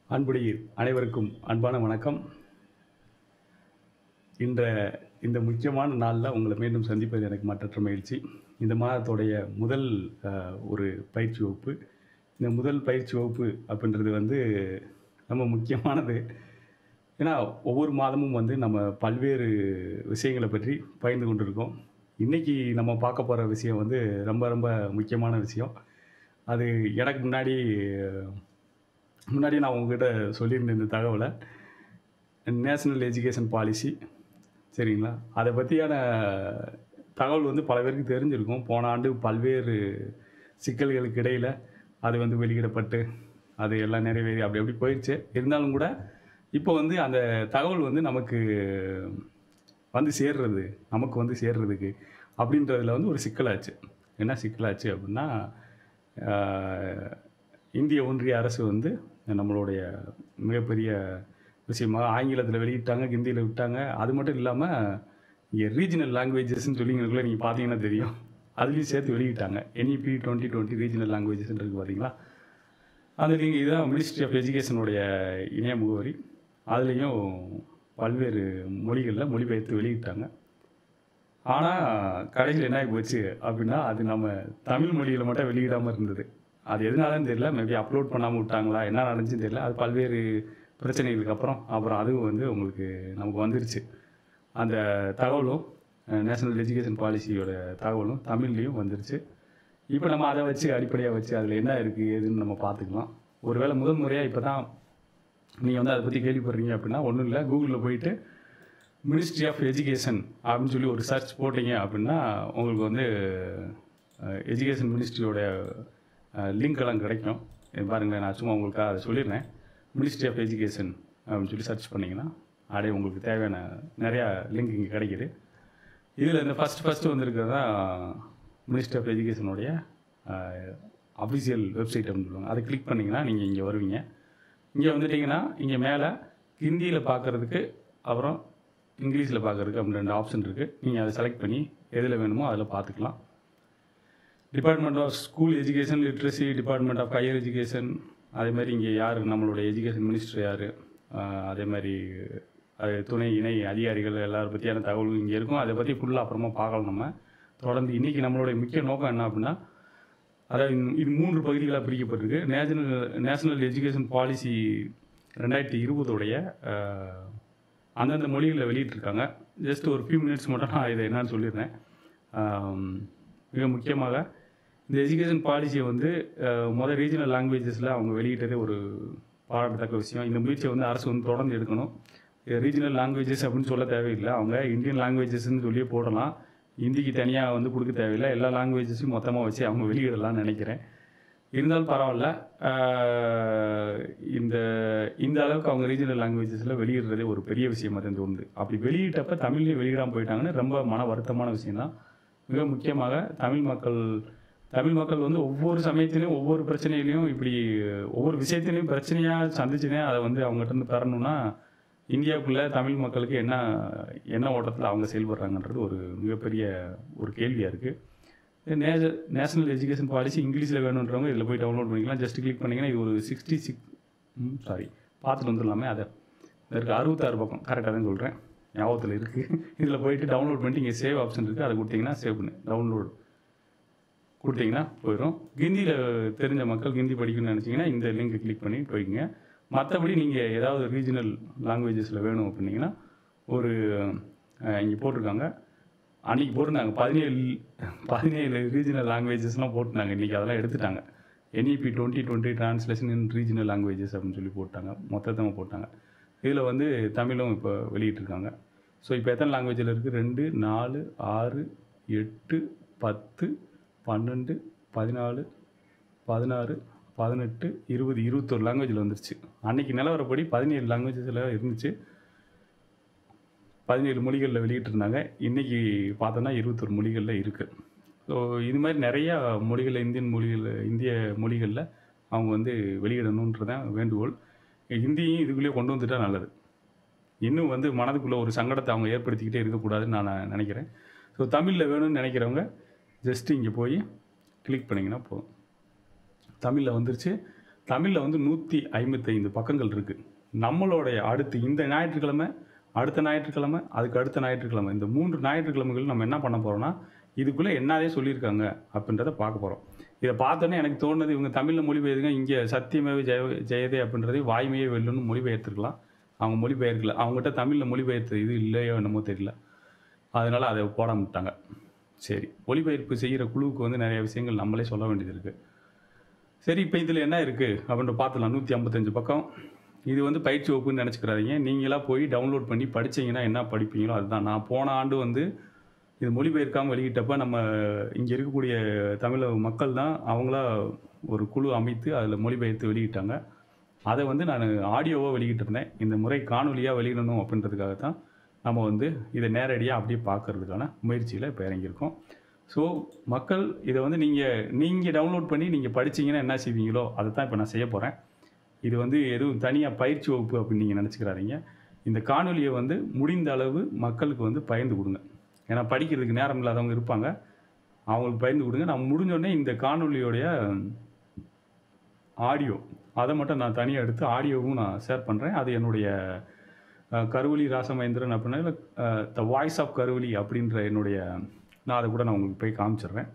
அன்புடைய அனைவருக்கும் அன்பான வணக்கம் இன்ற இந்த முக்கியமான நாளில் உங்களை மீண்டும் சந்திப்பது எனக்கு மற்றற்ற மகிழ்ச்சி இந்த மாதத்துடைய முதல் அஹ், ஒரு பயிற்சி வகுப்பு இந்த முதல் பயிற்சி வகுப்பு அப்படின்றது வந்து ரொம்ப முக்கியமானது ஏன்னா ஒவ்வொரு மாதமும் வந்து நம்ம பல்வேறு விஷயங்களை பற்றி பகிர்ந்து கொண்டிருக்கோம் இன்றைக்கி நம்ம பார்க்க போகிற விஷயம் வந்து ரொம்ப ரொம்ப முக்கியமான விஷயம் அது எனக்கு முன்னாடி முன்னாடி நான் உங்ககிட்ட சொல்லியிருந்தேன் இந்த தகவலை நேஷனல் எஜுகேஷன் பாலிசி சரிங்களா அதை பற்றியான தகவல் வந்து பல பேருக்கு தெரிஞ்சிருக்கும் போன ஆண்டு பல்வேறு சிக்கல்களுக்கு இடையில் அது வந்து வெளியிடப்பட்டு அது எல்லாம் நிறைவேறி அப்படி அப்படி போயிடுச்சு இருந்தாலும் கூட இப்போ வந்து அந்த தகவல் வந்து நமக்கு வந்து சேர்றது நமக்கு வந்து சேர்றதுக்கு அப்படின்றதுல வந்து ஒரு சிக்கலாச்சு என்ன சிக்கலாச்சு அப்படின்னா ஆஹ், இந்திய ஒன்றிய அரசு வந்து நம்மளுடைய மிகப்பெரிய விஷயமாக ஆங்கிலத்தில் வெளியிட்டாங்க ஹிந்தியில் விட்டாங்க அது மட்டும் இல்லாமல் இங்கே ரீஜனல் லாங்குவேஜஸ்ன்னு சொல்லி எங்களுக்குள்ள நீங்கள் பார்த்தீங்கன்னா தெரியும் அதுலேயும் சேர்த்து வெளியிட்டாங்க என்இபி டுவெண்ட்டி டுவெண்ட்டி ரீஜனல் லாங்குவேஜஸ்ன்னு இருக்குது பார்த்தீங்களா அது நீங்கள் இதுதான் மினிஸ்ட்ரி ஆஃப் எஜுகேஷனுடைய இணைய முகவரி அதுலேயும் பல்வேறு மொழிகளில் மொழிபெயர்த்து வெளியிட்டாங்க ஆனால் கடைசியில் என்ன ஆகி போச்சு அப்படின்னா அது நம்ம தமிழ் மொழியில் மட்டும் வெளியிடாமல் இருந்தது அது எதனாலன்னு தெரியல மேபி அப்லோட் பண்ணாமல் விட்டாங்களா என்ன நடந்துச்சுன்னு தெரியல அது பல்வேறு பிரச்சனைகளுக்கு அப்புறம் அப்புறம் அதுவும் வந்து உங்களுக்கு நமக்கு வந்துருச்சு அந்த தகவலும் நேஷனல் எஜுகேஷன் பாலிசியோட தகவலும் தமிழ்லேயும் வந்துருச்சு இப்போ நம்ம அதை வச்சு அடிப்படையாக வச்சு அதில் என்ன இருக்குது ஏதுன்னு நம்ம பார்த்துக்கலாம் ஒருவேளை முதல் முறையாக இப்போ தான் நீங்கள் வந்து அதை பற்றி கேள்விப்படுறீங்க அப்படின்னா ஒன்றும் இல்லை கூகுளில் போயிட்டு மினிஸ்ட்ரி ஆஃப் எஜுகேஷன் அப்படின்னு சொல்லி ஒரு சர்ச் போட்டிங்க அப்படின்னா உங்களுக்கு வந்து எஜுகேஷன் மினிஸ்ட்ரியோட லிங்க் எல்லாம் கிடைக்கும் இது பாருங்க நான் சும்மா உங்களுக்கு அதை சொல்லிடுறேன் மினிஸ்ட்ரி ஆஃப் எஜுகேஷன் அப்படின்னு சொல்லி சர்ச் பண்ணிங்கன்னா அப்படியே உங்களுக்கு தேவையான நிறையா லிங்க் இங்கே கிடைக்குது இதில் இந்த ஃபஸ்ட் ஃபஸ்ட்டு வந்திருக்கிறது தான் மினிஸ்ட்ரி ஆஃப் எஜுகேஷனுடைய அஃபிஷியல் வெப்சைட் அப்படின்னு சொல்லுவாங்க அதை கிளிக் பண்ணிங்கன்னா நீங்கள் இங்கே வருவீங்க இங்கே வந்துட்டிங்கன்னா இங்கே மேலே ஹிந்தியில் பார்க்குறதுக்கு அப்புறம் இங்கிலீஷில் பார்க்குறதுக்கு அப்படி ரெண்டு ஆப்ஷன் இருக்குது நீங்கள் அதை செலக்ட் பண்ணி எதில் வேணுமோ அதில் பார்த்துக்கலாம் department of school education literacy department of higher education அதே மாதிரி இங்கே யார் நம்மளுடைய எஜுகேஷன் மினிஸ்டர் யார் அதே மாதிரி அது துணை இணை அதிகாரிகள் எல்லாரை பற்றியான தகவல்கள் இங்கே இருக்கும் அதை பற்றி ஃபுல்லாக அப்புறமா பார்க்கலாம் நம்ம தொடர்ந்து இன்றைக்கி நம்மளுடைய முக்கிய நோக்கம் என்ன அப்படின்னா அதாவது இந்த- இது மூன்று பகுதிகளாக பிரிக்கப்பட்டிருக்கு நேஷனல் நேஷனல் எஜுகேஷன் பாலிசி ரெண்டாயிரத்தி இருபதோடைய அஹ், அந்தந்த மொழிகளில் வெளியிட்டிருக்காங்க ஜஸ்ட் ஒரு ஃபியூ மினிட்ஸ் மட்டும் நான் இதை என்னன்னு சொல்லிடுறேன் ஆம், மிக முக்கியமாக இந்த எஜுகேஷன் பாலிசியை வந்து அஹ், மொதல் ரீஜனல் லாங்குவேஜஸில் அவங்க வெளியிட்டதே ஒரு பாராட்டத்தக்க விஷயம் இந்த முயற்சியை வந்து அரசு வந்து தொடர்ந்து எடுக்கணும் ரீஜனல் லாங்குவேஜஸ் அப்படின்னு சொல்ல தேவையில்லை அவங்க இந்தியன் லாங்குவேஜஸ்ன்னு சொல்லியே போடலாம் ஹிந்திக்கு தனியாக வந்து கொடுக்க தேவையில்லை எல்லா லாங்குவேஜஸையும் மொத்தமாக வச்சு அவங்க வெளியிடலாம்னு நினைக்கிறேன் இருந்தாலும் பரவாயில்ல ஆஹ் இந்த இந்த அளவுக்கு அவங்க ரீஜனல் லாங்குவேஜஸில் வெளியிடுறதே ஒரு பெரிய விஷயமா தான் தோணுது அப்படி வெளியிட்டப்ப தமிழ்லேயும் வெளியிடாமல் போயிட்டாங்கன்னு ரொம்ப மன வருத்தமான விஷயம்தான் மிக முக்கியமாக தமிழ் மக்கள் தமிழ் மக்கள் வந்து ஒவ்வொரு சமயத்திலையும் ஒவ்வொரு பிரச்சனையிலையும் இப்படி ஒவ்வொரு விஷயத்திலையும் பிரச்சனையாக சந்திச்சுனே அதை வந்து அவங்ககிட்ட இருந்து பெறணும்னா இந்தியாவுக்குள்ளே தமிழ் மக்களுக்கு என்ன என்ன ஓட்டத்தில் அவங்க செயல்படுறாங்கன்றது ஒரு மிகப்பெரிய ஒரு கேள்வியாக இருக்குது நேஷ நேஷனல் எஜுகேஷன் பாலிசி இங்கிலீஷில் வேணுன்றவங்க இதில் போய் டவுன்லோட் பண்ணிக்கலாம் ஜஸ்ட் கிளிக் பண்ணிங்கன்னா இது ஒரு சிக்ஸ்டி சிக்ஸ் சாரி பார்த்துட்டு வந்துடலாமே அதை இருக்கு அறுபத்தாறு பக்கம் கரெக்டாக தான் சொல்கிறேன் ஞாபகத்தில் இருக்குது இதில் போயிட்டு டவுன்லோட் பண்ணிட்டு இங்கே சேவ் ஆப்ஷன் இருக்குது அதை கொடுத்தீங்கன்னா சேவ் பண்ணு டவுன்லோட் கொடுத்தீங்கன்னா போயிடும் ஹிந்தியில் தெரிஞ்ச மக்கள் ஹிந்தி படிக்கணும்னு நினச்சிங்கன்னா இந்த லிங்க் கிளிக் பண்ணி போய்க்குங்க மற்றபடி நீங்கள் ஏதாவது ரீஜனல் லாங்குவேஜஸில் வேணும் அப்படின்னீங்கன்னா ஒரு இங்கே போட்டிருக்காங்க அன்றைக்கி போட்டிருந்தாங்க பதினேழு பதினேழு ரீஜனல் லாங்குவேஜஸ்லாம் போட்டிருந்தாங்க இன்றைக்கி அதெல்லாம் எடுத்துட்டாங்க NEP twenty twenty translation in regional languages அப்படின்னு சொல்லி போட்டாங்க மொத்தமாக போட்டாங்க இதில் வந்து தமிழும் இப்போ வெளியிட்டிருக்காங்க ஸோ இப்போ எத்தனை லாங்குவேஜில் இருக்குது ரெண்டு நாலு ஆறு எட்டு பத்து பன்னெண்டு பதினாலு பதினாறு பதினெட்டு இருபது இருபத்தொரு லாங்குவேஜில் வந்துருச்சு அன்னைக்கு நிலவரப்படி பதினேழு லாங்குவேஜஸில் இருந்துச்சு பதினேழு மொழிகளில் வெளியிட்டிருந்தாங்க இன்றைக்கி பார்த்தோன்னா இருபத்தொரு மொழிகளில் இருக்குது ஸோ இது மாதிரி நிறையா மொழிகளில் இந்தியன் மொழிகள் இந்திய மொழிகளில் அவங்க வந்து வெளியிடணுன்றதான் வேண்டுகோள் ஹிந்தியும் இதுக்குள்ளேயே கொண்டு வந்துட்டா நல்லது இன்னும் வந்து மனதுக்குள்ளே ஒரு சங்கடத்தை அவங்க ஏற்படுத்திக்கிட்டே இருக்கக்கூடாதுன்னு நான் நினைக்கிறேன் ஸோ தமிழில் வேணும்னு நினைக்கிறவங்க ஜஸ்ட்டு இங்கே போய் கிளிக் பண்ணிங்கன்னா போதும் தமிழில் வந்துருச்சு தமிழில் வந்து நூற்றி ஐம்பத்தைந்து பக்கங்கள் இருக்குது நம்மளுடைய அடுத்து இந்த ஞாயிற்றுக்கிழமை அடுத்த ஞாயிற்றுக்கிழமை அதுக்கு அடுத்த ஞாயிற்றுக்கிழமை இந்த மூன்று ஞாயிற்றுக்கிழமைகள் நம்ம என்ன பண்ண போகிறோம்னா இதுக்குள்ளே என்னதே சொல்லியிருக்காங்க அப்படின்றத பார்க்க போகிறோம் இதை பார்த்தோன்னே எனக்கு தோணுது இவங்க தமிழில் மொழிபெயர்த்துங்க இங்கே சத்தியமேவ ஜெய ஜெயதே அப்படின்றதே வாய்மையே வெல்லுன்னு மொழிபெயர்த்துருக்கலாம் அவங்க மொழிபெயர்க்கல அவங்ககிட்ட தமிழில் மொழிபெயர்த்து இது இல்லையோ என்னமோ தெரியல அதனால் அதை போட விட்டாங்க சரி ஒளிபெயர்ப்பு செய்கிற குழுவுக்கு வந்து நிறைய விஷயங்கள் நம்மளே சொல்ல வேண்டியது இருக்குது சரி இப்போ இதில் என்ன இருக்குது அப்படின்ற பார்த்துலாம் நூற்றி ஐம்பத்தஞ்சு பக்கம் இது வந்து பயிற்சி வகுப்புன்னு நினச்சிக்கிறாதீங்க நீங்களாக போய் டவுன்லோட் பண்ணி படிச்சீங்கன்னா என்ன படிப்பீங்களோ அதுதான் நான் போன ஆண்டு வந்து இது மொழிபெயர்க்காமல் வெளியிட்டப்ப நம்ம இங்கே இருக்கக்கூடிய தமிழ் மக்கள் தான் அவங்களா ஒரு குழு அமைத்து அதில் மொழிபெயர்த்து வெளியிட்டாங்க அதை வந்து நான் ஆடியோவாக வெளியிட்டிருந்தேன் இந்த முறை காணொலியாக வெளியிடணும் அப்படின்றதுக்காக தான் நம்ம வந்து இதை நேரடியாக அப்படியே பார்க்கறதுக்கான முயற்சியில் இப்போ இறங்கியிருக்கோம் ஸோ மக்கள் இதை வந்து நீங்கள் நீங்கள் டவுன்லோட் பண்ணி நீங்கள் படிச்சீங்கன்னா என்ன செய்வீங்களோ அதை தான் இப்போ நான் செய்ய போகிறேன் இது வந்து எதுவும் தனியாக பயிற்சி வகுப்பு அப்படின்னு நீங்கள் நினச்சிக்கிறாதீங்க இந்த காணொலியை வந்து முடிந்த அளவு மக்களுக்கு வந்து பகிர்ந்து கொடுங்க ஏன்னா படிக்கிறதுக்கு நேரம் இல்லாதவங்க இருப்பாங்க அவங்களுக்கு பகிர்ந்து கொடுங்க நான் முடிஞ்சோடனே இந்த காணொலியோடைய ஆடியோ அதை மட்டும் நான் தனியாக எடுத்து ஆடியோவும் நான் ஷேர் பண்ணுறேன் அது என்னுடைய அஹ், கருவலி ராசமேந்திரன் அப்படின்னா இல்லை த வாய்ஸ் ஆஃப் கருவலி அப்படின்ற என்னுடைய நான் அதை கூட நான் உங்களுக்கு போய் காமிச்சிடுறேன்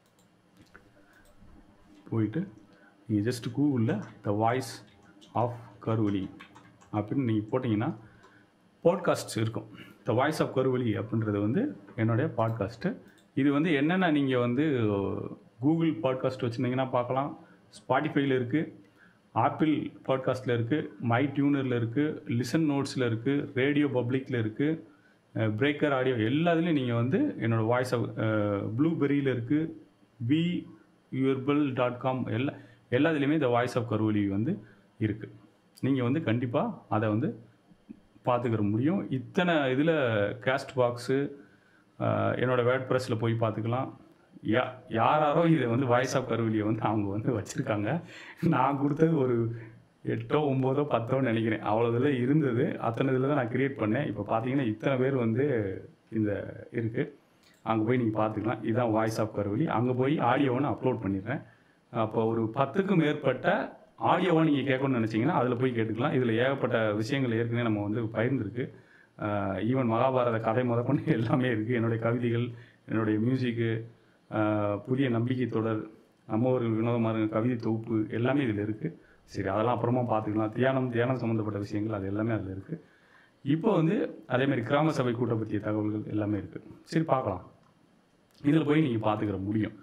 போயிட்டு நீங்கள் ஜஸ்ட் கூகுளில் த வாய்ஸ் ஆஃப் கருவலி அப்படின்னு நீங்கள் போட்டிங்கன்னா பாட்காஸ்ட் இருக்கும் த வாய்ஸ் ஆஃப் கருவலி அப்படின்றது வந்து என்னுடைய பாட்காஸ்ட்டு இது வந்து என்னென்ன நீங்கள் வந்து கூகுள் பாட்காஸ்ட் வச்சுருந்தீங்கன்னா பார்க்கலாம் ஸ்பாட்டிஃபைல இருக்குது ஆப்பிள் பாட்காஸ்ட்டில் இருக்குது மை டியூனரில் இருக்குது லிசன் நோட்ஸில் இருக்குது ரேடியோ பப்ளிக்கில் இருக்குது பிரேக்கர் ஆடியோ எல்லாத்துலேயும் நீங்கள் வந்து என்னோடய வாய்ஸ் ஆஃப் ப்ளூபெரியில் இருக்குது வி யூர்பல் டாட் காம் எல்லா எல்லாத்துலேயுமே இந்த வாய்ஸ் ஆஃப் கருவலி வந்து இருக்குது நீங்கள் வந்து கண்டிப்பாக அதை வந்து பார்த்துக்கிற முடியும் இத்தனை இதில் கேஸ்ட் பாக்ஸு என்னோடய வேர்ட் ப்ரெஸ்ஸில் போய் பார்த்துக்கலாம் யா யாராரோ இதை வந்து வாய்ஸ் ஆஃப் கருவிலியை வந்து அவங்க வந்து வச்சுருக்காங்க நான் கொடுத்தது ஒரு எட்டோ ஒம்போதோ பத்தோன்னு நினைக்கிறேன் அவ்வளோ இதில் இருந்தது அத்தனை இதில் தான் நான் கிரியேட் பண்ணேன் இப்போ பார்த்தீங்கன்னா இத்தனை பேர் வந்து இந்த இருக்குது அங்கே போய் நீங்கள் பார்த்துக்கலாம் இதுதான் வாய்ஸ் ஆஃப் கருவலி அங்கே போய் ஆடியோவை நான் அப்லோட் பண்ணிடுறேன் அப்போ ஒரு பத்துக்கும் மேற்பட்ட ஆடியோவை நீங்கள் கேட்கணும்னு நினச்சிங்கன்னா அதில் போய் கேட்டுக்கலாம் இதில் ஏகப்பட்ட விஷயங்கள் ஏற்கனவே நம்ம வந்து பகிர்ந்துருக்கு ஈவன் மகாபாரத கதை முதற்கொண்டு எல்லாமே இருக்குது என்னுடைய கவிதைகள் என்னுடைய மியூசிக்கு புதிய நம்பிக்கை தொடர் நம்மவர்கள் வினோதமாக கவிதை தொகுப்பு எல்லாமே இதில் இருக்குது சரி அதெல்லாம் அப்புறமா பார்த்துக்கலாம் தியானம் தியானம் சம்மந்தப்பட்ட விஷயங்கள் அது எல்லாமே அதில் இருக்குது இப்போ வந்து அதே மாதிரி கிராம சபை கூட்ட பற்றிய தகவல்கள் எல்லாமே இருக்குது சரி பார்க்கலாம் இதில் போய் நீங்கள் பார்த்துக்கிற முடியும்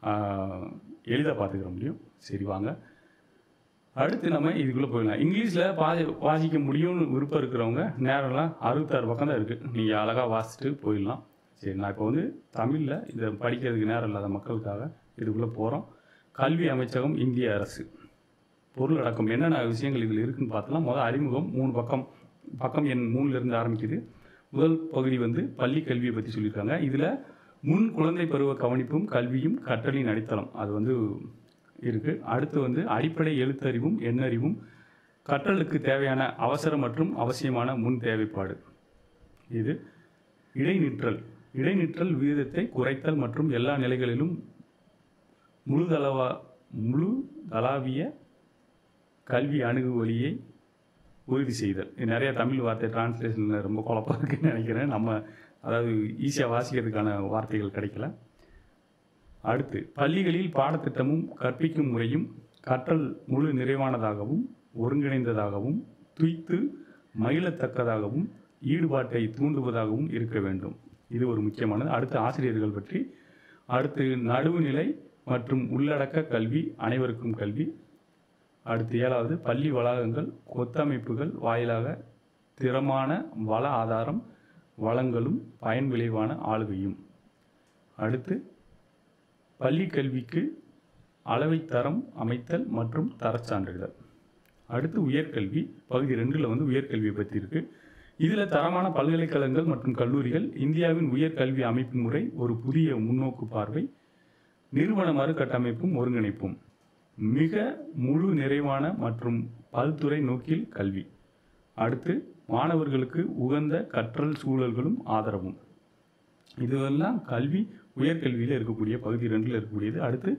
எளிதாக பார்த்துக்கிற முடியும் சரி வாங்க அடுத்து நம்ம இதுக்குள்ளே போயிடலாம் இங்கிலீஷில் பாதி வாசிக்க முடியும்னு விருப்பம் இருக்கிறவங்க நேரம்லாம் அறுபத்தாறு பக்கம் தான் இருக்குது நீங்கள் அழகாக வாசிச்சுட்டு போயிடலாம் சரி நான் இப்போ வந்து தமிழில் இதை படிக்கிறதுக்கு நேரம் இல்லாத மக்களுக்காக இதுக்குள்ளே போகிறோம் கல்வி அமைச்சகம் இந்திய அரசு பொருளடக்கம் என்னென்ன விஷயங்கள் இதில் இருக்குன்னு பார்த்தலாம் முதல் அறிமுகம் மூணு பக்கம் பக்கம் எண் மூணுலேருந்து ஆரம்பிக்குது முதல் பகுதி வந்து பள்ளி கல்வியை பற்றி சொல்லியிருக்காங்க இதில் முன் குழந்தை பருவ கவனிப்பும் கல்வியும் கற்றலின் அடித்தளம் அது வந்து இருக்குது அடுத்து வந்து அடிப்படை எழுத்தறிவும் எண்ணறிவும் கற்றலுக்கு தேவையான அவசர மற்றும் அவசியமான முன் தேவைப்பாடு இது இடைநிற்றல் இடைநிற்றல் விகிதத்தை குறைத்தல் மற்றும் எல்லா நிலைகளிலும் முழுதளவா முழு தளாவிய கல்வி அணுகுவழியை உறுதி செய்தல் இது நிறைய தமிழ் வார்த்தை டிரான்ஸ்லேஷனில் ரொம்ப குழப்பம் இருக்குன்னு நினைக்கிறேன் நம்ம அதாவது ஈஸியாக வாசிக்கிறதுக்கான வார்த்தைகள் கிடைக்கல அடுத்து பள்ளிகளில் பாடத்திட்டமும் கற்பிக்கும் முறையும் கற்றல் முழு நிறைவானதாகவும் ஒருங்கிணைந்ததாகவும் துய்த்து மகிழத்தக்கதாகவும் ஈடுபாட்டை தூண்டுவதாகவும் இருக்க வேண்டும் இது ஒரு முக்கியமானது அடுத்து ஆசிரியர்கள் பற்றி அடுத்து நடுவுநிலை மற்றும் உள்ளடக்க கல்வி அனைவருக்கும் கல்வி அடுத்து ஏழாவது பள்ளி வளாகங்கள் கொத்தமைப்புகள் வாயிலாக திறமான வள ஆதாரம் வளங்களும் பயன் விளைவான ஆளுகையும் அடுத்து பள்ளி கல்விக்கு அளவை தரம் அமைத்தல் மற்றும் தரச் சான்றிதழ் அடுத்து உயர்கல்வி பகுதி ரெண்டில் வந்து உயர்கல்வியை பற்றி இருக்கு இதில் தரமான பல்கலைக்கழகங்கள் மற்றும் கல்லூரிகள் இந்தியாவின் உயர்கல்வி அமைப்பு முறை ஒரு புதிய முன்னோக்கு பார்வை நிறுவன மறுகட்டமைப்பும் ஒருங்கிணைப்பும் மிக முழு நிறைவான மற்றும் பல்துறை நோக்கில் கல்வி அடுத்து மாணவர்களுக்கு உகந்த கற்றல் சூழல்களும் ஆதரவும் இதுவெல்லாம் கல்வி உயர்கல்வியில் இருக்கக்கூடிய பகுதி ரெண்டில் இருக்கக்கூடியது அடுத்து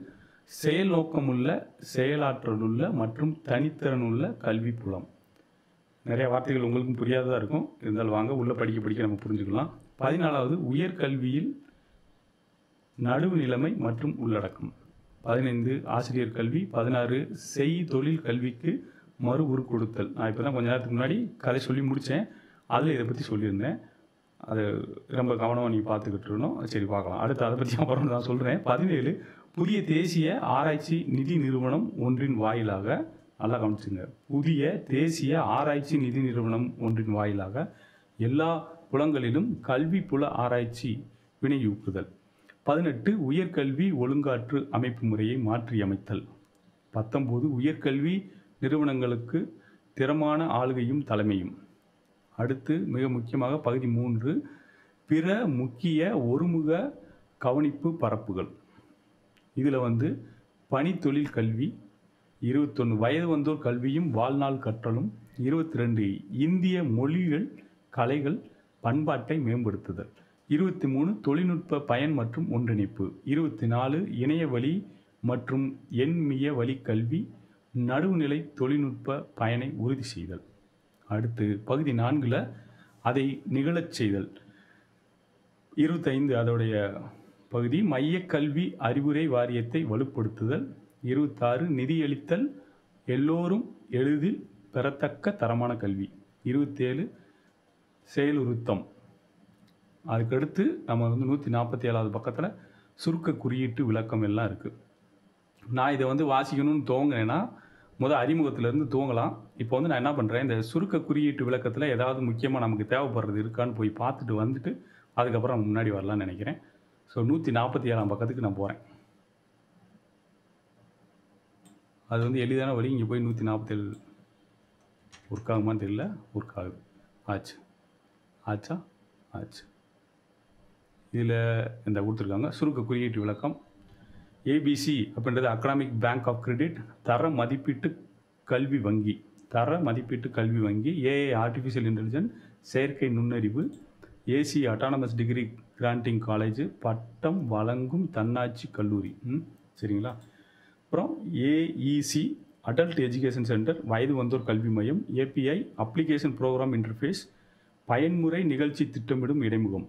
செயல் நோக்கமுள்ள செயலாற்றலுள்ள மற்றும் தனித்திறனுள்ள கல்வி புலம் நிறைய வார்த்தைகள் உங்களுக்கும் புரியாததாக இருக்கும் இருந்தாலும் வாங்க உள்ளே படிக்க படிக்க நம்ம புரிஞ்சுக்கலாம் பதினாலாவது உயர்கல்வியில் நடுவு நிலைமை மற்றும் உள்ளடக்கம் பதினைந்து ஆசிரியர் கல்வி பதினாறு செய் தொழில் கல்விக்கு மறு உரு கொடுத்தல் நான் இப்போ தான் கொஞ்ச நேரத்துக்கு முன்னாடி கதை சொல்லி முடித்தேன் அதில் இதை பற்றி சொல்லியிருந்தேன் அது ரொம்ப கவனமாக நீங்கள் பார்த்துக்கிட்டு இருக்கணும் சரி பார்க்கலாம் அடுத்து அதை பற்றி அப்புறம் நான் சொல்கிறேன் பதினேழு புதிய தேசிய ஆராய்ச்சி நிதி நிறுவனம் ஒன்றின் வாயிலாக நல்லா கவனிச்சுங்க புதிய தேசிய ஆராய்ச்சி நிதி நிறுவனம் ஒன்றின் வாயிலாக எல்லா புலங்களிலும் கல்வி புல ஆராய்ச்சி வினையூக்குதல் பதினெட்டு உயர்கல்வி ஒழுங்காற்று அமைப்பு முறையை மாற்றியமைத்தல் பத்தொம்போது உயர்கல்வி நிறுவனங்களுக்கு திறமான ஆளுகையும் தலைமையும் அடுத்து மிக முக்கியமாக பகுதி மூன்று பிற முக்கிய ஒருமுக கவனிப்பு பரப்புகள் இதில் வந்து பணித்தொழில் கல்வி இருபத்தொன்று வயது வந்தோர் கல்வியும் வாழ்நாள் கற்றலும் இருபத்தி ரெண்டு இந்திய மொழிகள் கலைகள் பண்பாட்டை மேம்படுத்துதல் இருபத்தி மூணு தொழில்நுட்ப பயன் மற்றும் ஒன்றிணைப்பு இருபத்தி நாலு இணைய வழி மற்றும் எண்மிய வழி கல்வி நடுவுநிலை தொழில்நுட்ப பயனை உறுதி செய்தல் அடுத்து பகுதி நான்கில் அதை நிகழச் செய்தல் இருபத்தைந்து அதோடைய பகுதி மையக் கல்வி அறிவுரை வாரியத்தை வலுப்படுத்துதல் இருபத்தாறு நிதியளித்தல் எல்லோரும் எளிதில் பெறத்தக்க தரமான கல்வி இருபத்தேழு செயலுறுத்தம் அதுக்கடுத்து நம்ம வந்து நூற்றி நாற்பத்தி ஏழாவது பக்கத்தில் சுருக்க குறியீட்டு விளக்கம் எல்லாம் இருக்குது நான் இதை வந்து வாசிக்கணும்னு துவங்கினேன்னா முதல் அறிமுகத்திலேருந்து துவங்கலாம் இப்போ வந்து நான் என்ன பண்ணுறேன் இந்த சுருக்க குறியீட்டு விளக்கத்தில் ஏதாவது முக்கியமாக நமக்கு தேவைப்படுறது இருக்கான்னு போய் பார்த்துட்டு வந்துட்டு அதுக்கப்புறம் நம்ம முன்னாடி வரலாம்னு நினைக்கிறேன் ஸோ நூற்றி நாற்பத்தி ஏழாம் பக்கத்துக்கு நான் போகிறேன் அது வந்து எளிதான வழி இங்கே போய் நூற்றி நாற்பத்தேழு ஒர்க் ஆகுமான்னு தெரியல ஒர்க் ஆகுது ஆச்சு ஆச்சா ஆச்சு இதில் இந்த கொடுத்துருக்காங்க சுருக்க குறியீட்டு விளக்கம் ஏபிசி அப்படின்றது அகடாமிக் பேங்க் ஆஃப் கிரெடிட் தர மதிப்பீட்டு கல்வி வங்கி தர மதிப்பீட்டு கல்வி வங்கி ஏஐ ஆர்டிஃபிஷியல் இன்டெலிஜென்ஸ் செயற்கை நுண்ணறிவு AC autonomous degree granting college பட்டம் வழங்கும் தன்னாட்சி கல்லூரி ம், சரிங்களா அப்புறம் ஏஇசி அடல்ட் எஜுகேஷன் சென்டர் வயது வந்தோர் கல்வி மையம் ஏபிஐ அப்ளிகேஷன் ப்ரோக்ராம் இன்டர்ஃபேஸ் பயன்முறை நிகழ்ச்சி திட்டமிடும் இடைமுகம்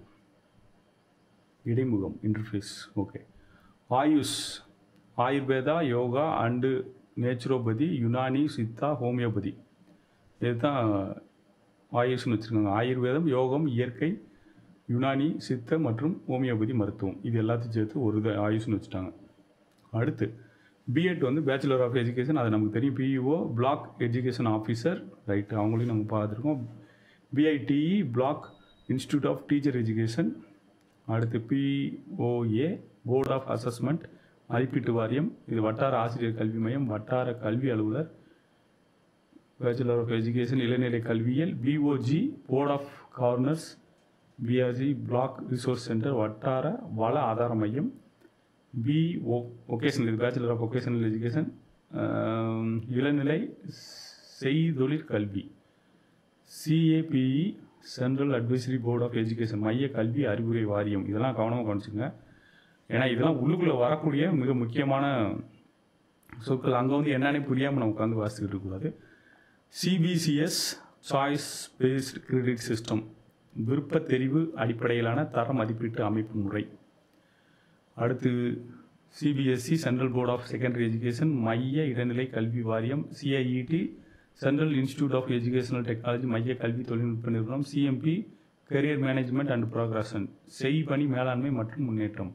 இடைமுகம் interface okay AYUSH Ayurveda yoga and naturopathy Unani Siddha homeopathy இதுதான் ஆயுஷ்னு வச்சுருக்காங்க ஆயுர்வேதம் யோகம் இயற்கை யுனானி சித்த மற்றும் ஹோமியோபதி மருத்துவம் இது எல்லாத்தையும் சேர்த்து ஒரு இது ஆயுஷ்னு வச்சுட்டாங்க அடுத்து பிஎட் வந்து பேச்சுலர் ஆஃப் எஜுகேஷன் அது நமக்கு தெரியும் BEO block education officer right அவங்களையும் நம்ம பார்த்துருக்கோம் BITE block institute of teacher education அடுத்து பிஓஏ போர்ட் ஆஃப் அசஸ்மெண்ட் மதிப்பீட்டு வாரியம் இது வட்டார ஆசிரியர் கல்வி மையம் வட்டார கல்வி அலுவலர் பேச்சுலர் ஆஃப் எஜுகேஷன் இளநிலை கல்வியியல் BOG board of governors BRG block resource centre வட்டார வள ஆதார மையம் பி ஓ ஒகேஷனல் இது பேச்சுலர் ஆஃப் ஒகேஷனல் எஜுகேஷன் இளநிலை செய்தொழிற் கல்வி CABE central advisory board of education மைய கல்வி அறிவுரை வாரியம் இதெல்லாம் கவனமாக கவனிச்சுங்க ஏன்னா இதெல்லாம் உள்ளுக்குள்ளே வரக்கூடிய மிக முக்கியமான சொற்கள் அங்கே வந்து என்னன்னே புரியாமல் நம்ம உட்காந்து வாசிச்சுக்கிட்டு இருக்கக்கூடாது CBCS choice based credit system விருப்ப தெரிவு அடிப்படையிலான தர மதிப்பீட்டு அமைப்பு முறை அடுத்து CBSE central board of secondary education மைய இடைநிலை கல்வி வாரியம் CIET central institute of educational technology மைய கல்வி தொழில்நுட்ப நிறுவனம் CMP career management and progression செய்பணி மேலாண்மை மற்றும் முன்னேற்றம்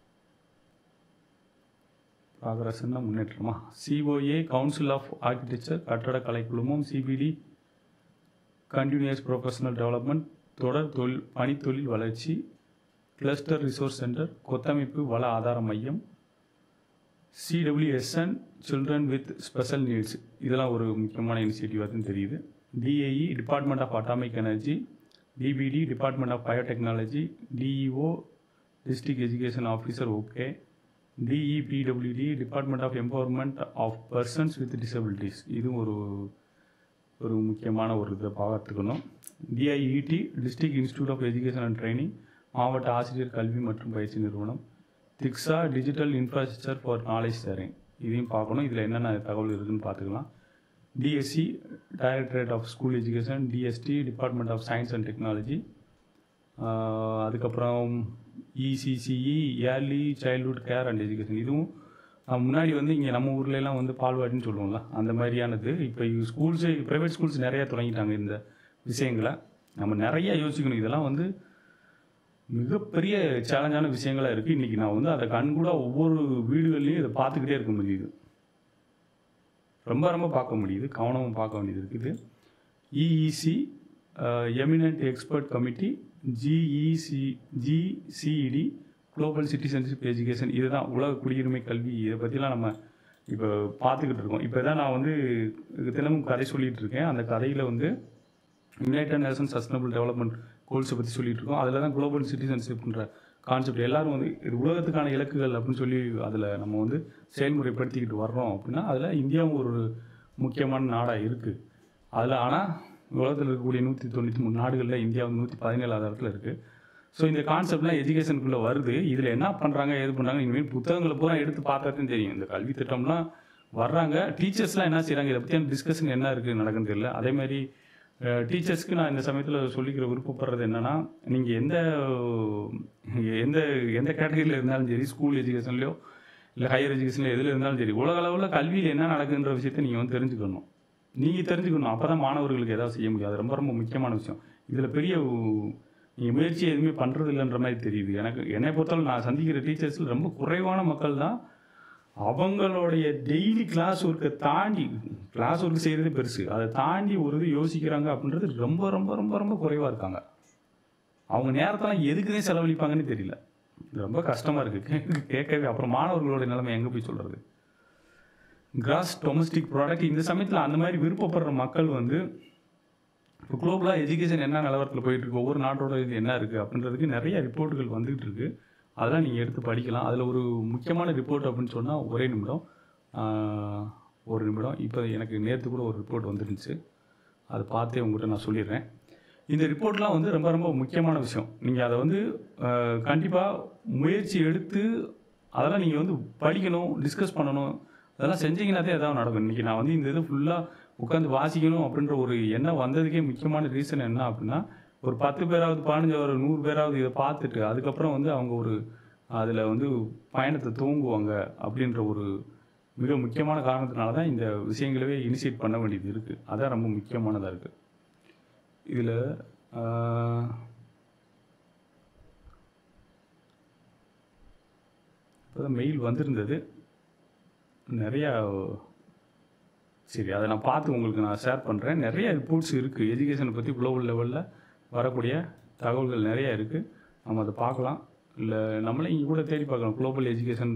ப்ராக்ரஷன்னா முன்னேற்றமா சிஓஏ கவுன்சில் ஆஃப் ஆர்கிடெக்சர் கட்டடக்கலை குழுமம் சிபிடி கண்டினியூஸ் ப்ரொஃபஷனல் டெவலப்மெண்ட் தொடர் தொழில் பணித்தொழில் வளர்ச்சி கிளஸ்டர் ரிசோர்ஸ் சென்டர் கொத்தமைப்பு வள ஆதார மையம் CWSN children with special needs இதெல்லாம் ஒரு முக்கியமான இனிஷியேட்டிவாக தெரியுது DAE department of atomic energy DBT department of biotechnology DEO district education officer okay DEPWD department of empowerment of persons with disabilities இதுவும் ஒரு ஒரு முக்கியமான ஒரு இதை பார்த்துக்கணும் DIET district institute of education and training மாவட்ட ஆசிரியர் கல்வி மற்றும் பயிற்சி நிறுவனம் Diksha digital infrastructure for knowledge sharing இதையும் பார்க்கணும் இதில் என்னென்ன தகவல் இருக்குதுன்னு பார்த்துக்கலாம் DSC directorate of school education DST department of science and technology அதுக்கப்புறம் ECCE early childhood care and education இதுவும் அஹ், முன்னாடி வந்து இங்கே நம்ம ஊர்ல எல்லாம் வந்து பால்வாடின்னு சொல்லுவோம்ல அந்த மாதிரியானது இப்போ ஸ்கூல்ஸு ப்ரைவேட் ஸ்கூல்ஸ் நிறையா தொடங்கிட்டாங்க இந்த விஷயங்களை நம்ம நிறைய யோசிக்கணும் இதெல்லாம் வந்து மிகப்பெரிய சேலஞ்சான விஷயங்களா இருக்குது இன்றைக்கி நான் வந்து அதை கண்கூட ஒவ்வொரு வீடுகள்லையும் இதை பார்த்துக்கிட்டே இருக்க முடியுது ரொம்ப ரொம்ப பார்க்க முடியுது கவனமும் பார்க்க வேண்டியது இருக்குது EEC eminent expert committee GEC GCED global citizenship education இதுதான் உலக குடியுரிமை கல்வி இதை பற்றிலாம் நம்ம இப்போ பார்த்துக்கிட்டு இருக்கோம் இப்போ தான் நான் வந்து தினமும் கதை சொல்லிட்டு இருக்கேன் அந்த கதையில் வந்து யுனைடெட் நேஷன் சஸ்டைனபிள் டெவலப்மெண்ட் கோல்ஸை பற்றி சொல்லிட்டு இருக்கோம் அதில் தான் குளோபல் சிட்டிசன்ஷிப்ன்ற கான்செப்ட் எல்லாரும் வந்து இது உலகத்துக்கான இலக்குகள் அப்படின்னு சொல்லி அதில் நம்ம வந்து செயல்முறைப்படுத்திக்கிட்டு வர்றோம் அப்படின்னா அதில் இந்தியாவும் ஒரு முக்கியமான நாடாக இருக்குது அதில் ஆனால் உலகத்தில் இருக்கக்கூடிய நூற்றி தொண்ணூற்றி மூணு நாடுகளில் இந்தியா வந்து நூற்றி பதினேழாவது இடத்துல இருக்குது ஸோ இந்த கான்செப்ட்லாம் எஜுகேஷனுக்குள்ளே வருது இதில் என்ன பண்ணுறாங்க ஏது பண்ணுறாங்க இனிமேல் புத்தகங்களை பூரா எடுத்து பார்த்தா தான் தெரியும் இந்த கல்வி திட்டம்லாம் வர்றாங்க டீச்சர்ஸ்லாம் என்ன செய்கிறாங்க இதை பற்றியான டிஸ்கஷன் என்ன இருக்குது நடக்குன்னு தெரியல அதே மாதிரி டீச்சர்ஸ்க்கு நான் இந்த சமயத்தில் சொல்லிக்கிற விருப்பப்படுறது என்னென்னா நீங்கள் எந்த எந்த எந்த கேட்டகரியில் இருந்தாலும் சரி ஸ்கூல் எஜுகேஷன்லையோ இல்லை ஹையர் எஜுகேஷனில் எதில் இருந்தாலும் சரி உலக அளவில் கல்வியில் என்ன நடக்குன்ற விஷயத்தை நீங்கள் வந்து தெரிஞ்சுக்கணும் நீங்கள் தெரிஞ்சுக்கணும் அப்போ தான் மாணவர்களுக்கு ஏதாவது செய்ய முடியும் அது ரொம்ப ரொம்ப முக்கியமான விஷயம் இதில் பெரிய நீங்கள் முயற்சி எதுவுமே பண்ணுறது இல்லைன்ற மாதிரி தெரியுது எனக்கு என்னை பொறுத்தவரை நான் சந்திக்கிற டீச்சர்ஸில் ரொம்ப குறைவான மக்கள் தான் அவங்களுடைய டெய்லி கிளாஸ் ஒர்க்கை தாண்டி கிளாஸ் ஒர்க் செய்கிறதே பெருசு அதை தாண்டி ஒரு இது யோசிக்கிறாங்க அப்படின்றது ரொம்ப ரொம்ப ரொம்ப ரொம்ப குறைவாக இருக்காங்க அவங்க நேரத்தெல்லாம் எதுக்குதான் செலவழிப்பாங்கன்னு தெரியல இது ரொம்ப கஷ்டமாக இருக்குது கேட்கவே அப்புறம் மாணவர்களோட நிலைமை எங்கே போய் சொல்கிறது கிராஸ் டொமஸ்டிக் ப்ராடக்ட் இந்த சமயத்தில் அந்த மாதிரி விருப்பப்படுற மக்கள் வந்து இப்போ குளோபலாக எஜுகேஷன் என்ன நிலவரத்தில் போயிட்டு இருக்கு ஒவ்வொரு நாட்டோட இது என்ன இருக்குது அப்படின்றதுக்கு நிறைய ரிப்போர்ட்டுகள் வந்துகிட்டு இருக்கு அதெல்லாம் நீங்கள் எடுத்து படிக்கலாம் அதில் ஒரு முக்கியமான ரிப்போர்ட் அப்படின்னு சொன்னால் ஒரே நிமிடம் ஆஹ், ஒரு நிமிடம் இப்போ எனக்கு நேற்று கூட ஒரு ரிப்போர்ட் வந்துருந்துச்சு அதை பார்த்தே உங்கள்கிட்ட நான் சொல்லிடுறேன் இந்த ரிப்போர்ட்லாம் வந்து ரொம்ப ரொம்ப முக்கியமான விஷயம் நீங்கள் அதை வந்து கண்டிப்பாக முயற்சி எடுத்து அதெல்லாம் நீங்கள் வந்து படிக்கணும் டிஸ்கஸ் பண்ணணும் அதெல்லாம் செஞ்சீங்கன்னாதே ஏதாவது நடக்கும் இன்றைக்கி நான் வந்து இந்த இது ஃபுல்லாக உட்காந்து வாசிக்கணும் அப்படின்ற ஒரு எண்ணம் வந்ததுக்கே முக்கியமான ரீசன் என்ன அப்படின்னா ஒரு பத்து பேராவது பதினஞ்சு ஒரு நூறு பேராவது இதை பார்த்துட்டு அதுக்கப்புறம் வந்து அவங்க ஒரு அதில் வந்து பயணத்தை துவங்குவாங்க அப்படின்ற ஒரு மிக முக்கியமான காரணத்தினால தான் இந்த விஷயங்களவே இனிஷியேட் பண்ண வேண்டியது இருக்குது அதான் ரொம்ப முக்கியமானதாக இருக்குது இதில் இப்போ மெயில் வந்திருந்தது நிறையா சரி அதை நான் பார்த்து உங்களுக்கு நான் ஷேர் பண்ணுறேன் நிறைய ரிப்போர்ட்ஸ் இருக்குது எஜுகேஷனை பற்றி குளோபல் லெவலில் வரக்கூடிய தகவல்கள் நிறைய இருக்குது நம்ம அதை பார்க்கலாம் இல்லை நம்மளே இங்கே கூட தேடி பார்க்கலாம் குளோபல் எஜுகேஷன்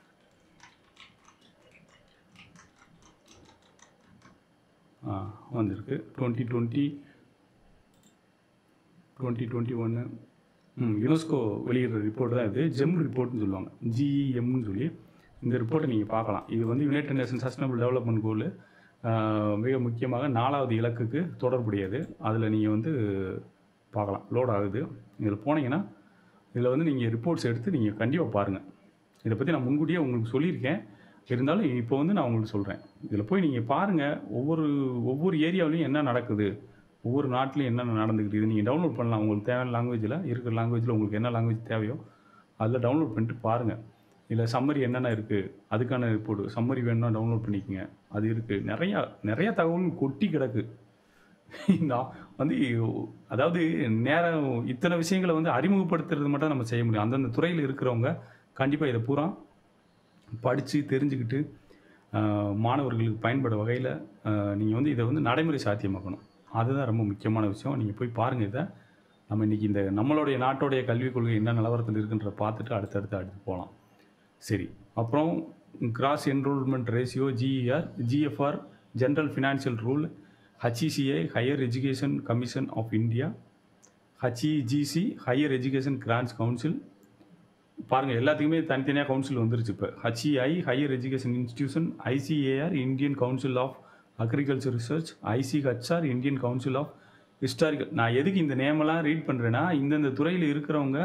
ஆ வந்திருக்கு டுவெண்ட்டி டுவெண்ட்டி டுவெண்ட்டி டுவெண்ட்டி ஒன்று ம் யுனெஸ்கோ வெளியிடுற ரிப்போர்ட் தான் இது ஜெம் ரிப்போர்ட்னு சொல்லுவாங்க ஜிஇஎம்னு சொல்லி இந்த ரிப்போர்ட்டை நீங்கள் பார்க்கலாம் இது வந்து united nation sustainable development goal மிக முக்கியமாக நாலாவது இலக்குக்கு தொடர்புடையது அதில் நீங்கள் வந்து பார்க்கலாம் லோட் ஆகுது இதில் போனீங்கன்னா இதில் வந்து நீங்கள் ரிப்போர்ட்ஸ் எடுத்து நீங்கள் கண்டிப்பாக பாருங்கள் இதை பற்றி நான் முன்கூட்டியே உங்களுக்கு சொல்லியிருக்கேன் இருந்தாலும் இப்போ வந்து நான் உங்களுக்கு சொல்கிறேன் இதில் போய் நீங்கள் பாருங்கள் ஒவ்வொரு ஒவ்வொரு ஏரியாவிலையும் என்ன நடக்குது ஒவ்வொரு நாட்டிலையும் என்னென்ன நடந்துக்கிட்டு இது நீங்கள் டவுன்லோட் பண்ணலாம் உங்களுக்கு தேவையான லாங்குவேஜில் இருக்கிற லாங்குவேஜில் உங்களுக்கு என்ன லாங்குவேஜ் தேவையோ அதில் டவுன்லோட் பண்ணிட்டு பாருங்கள் இல்லை சம்மரி என்னென்ன இருக்குது அதுக்கான ரிப்போர்ட் சம்மரி வேணும்னா டவுன்லோட் பண்ணிக்கங்க அது இருக்குது நிறையா நிறைய தகவல் கொட்டி கிடக்கு இந்த ஆ- வந்து அதாவது நேரம் இத்தனை விஷயங்களை வந்து அறிமுகப்படுத்துறது மட்டும் நம்ம செய்ய முடியும் அந்தந்த துறையில் இருக்கிறவங்க கண்டிப்பாக இதை பூரா படித்து தெரிஞ்சுக்கிட்டு ஆஹ், மாணவர்களுக்கு பயன்பட வகையில் நீங்கள் வந்து இதை வந்து நடைமுறை சாத்தியமாக்கணும் அதுதான் ரொம்ப முக்கியமான விஷயம் நீங்கள் போய் பாருங்கள் இதை நம்ம இன்றைக்கி இந்த நம்மளுடைய நாட்டோடைய கல்விக் கொள்கை என்ன நிலவரத்தில் இருக்குன்றத பார்த்துட்டு அடுத்தடுத்து அடுத்து போகலாம் சரி அப்புறம் gross enrolment ratio GER GFR general financial rule HECI higher education commission of India HEGC higher education grants council பாருங்கள் எல்லாத்துக்குமே தனித்தனியாக கவுன்சில் வந்துருச்சு இப்போ HEI higher education institution ICAR Indian council of agriculture research ICHR Indian council of historical நான் எதுக்கு இந்த நேமெல்லாம் read பண்ணுறேன்னா இந்தந்த துறையில் இருக்கிறவங்க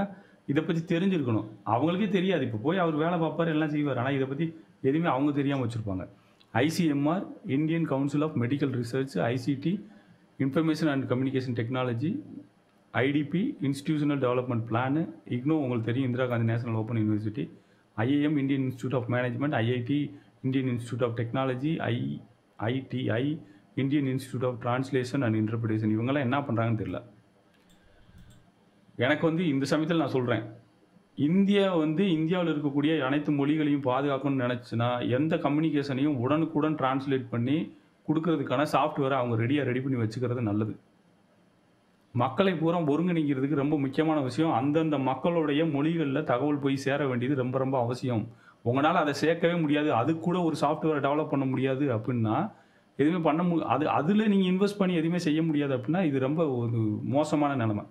இதை பற்றி தெரிஞ்சிருக்கணும் அவங்களுக்கே தெரியாது இப்போ போய் அவர் வேலை பார்ப்பார் எல்லாம் செய்வார் ஆனால் இதை பற்றி எதுவுமே அவங்க தெரியாமல் வச்சுருப்பாங்க ICMR Indian council of medical research ICT information and communication technology IDP institutional development plan IGNOU உங்களுக்கு தெரியும் Indira Gandhi national open university IIM Indian institute of management IIT Indian institute of technology I ITI Indian institute of translation and interpretation இவங்கெல்லாம் என்ன பண்ணுறாங்கன்னு தெரியல எனக்கு வந்து இந்த சமயத்தில் நான் சொல்கிறேன் இந்தியா வந்து இந்தியாவில் இருக்கக்கூடிய அனைத்து மொழிகளையும் பாதுகாக்கணும்னு நினச்சுன்னா எந்த கம்யூனிகேஷனையும் உடனுக்குடன் டிரான்ஸ்லேட் பண்ணி கொடுக்கறதுக்கான சாஃப்ட்வேரை அவங்க ரெடியாக ரெடி பண்ணி வச்சுக்கிறது நல்லது மக்களை பூரா ஒருங்கிணைக்கிறதுக்கு ரொம்ப முக்கியமான விஷயம் அந்தந்த மக்களுடைய மொழிகளில் தகவல் போய் சேர வேண்டியது ரொம்ப ரொம்ப அவசியம் உங்களால் அதை சேர்க்கவே முடியாது அது கூட ஒரு சாஃப்ட்வேரை டெவலப் பண்ண முடியாது அப்படின்னா எதுவுமே பண்ண மு அது அதில் நீங்கள் இன்வெஸ்ட் பண்ணி எதுவுமே செய்ய முடியாது அப்படின்னா இது ரொம்ப ஒரு மோசமான நிலைமை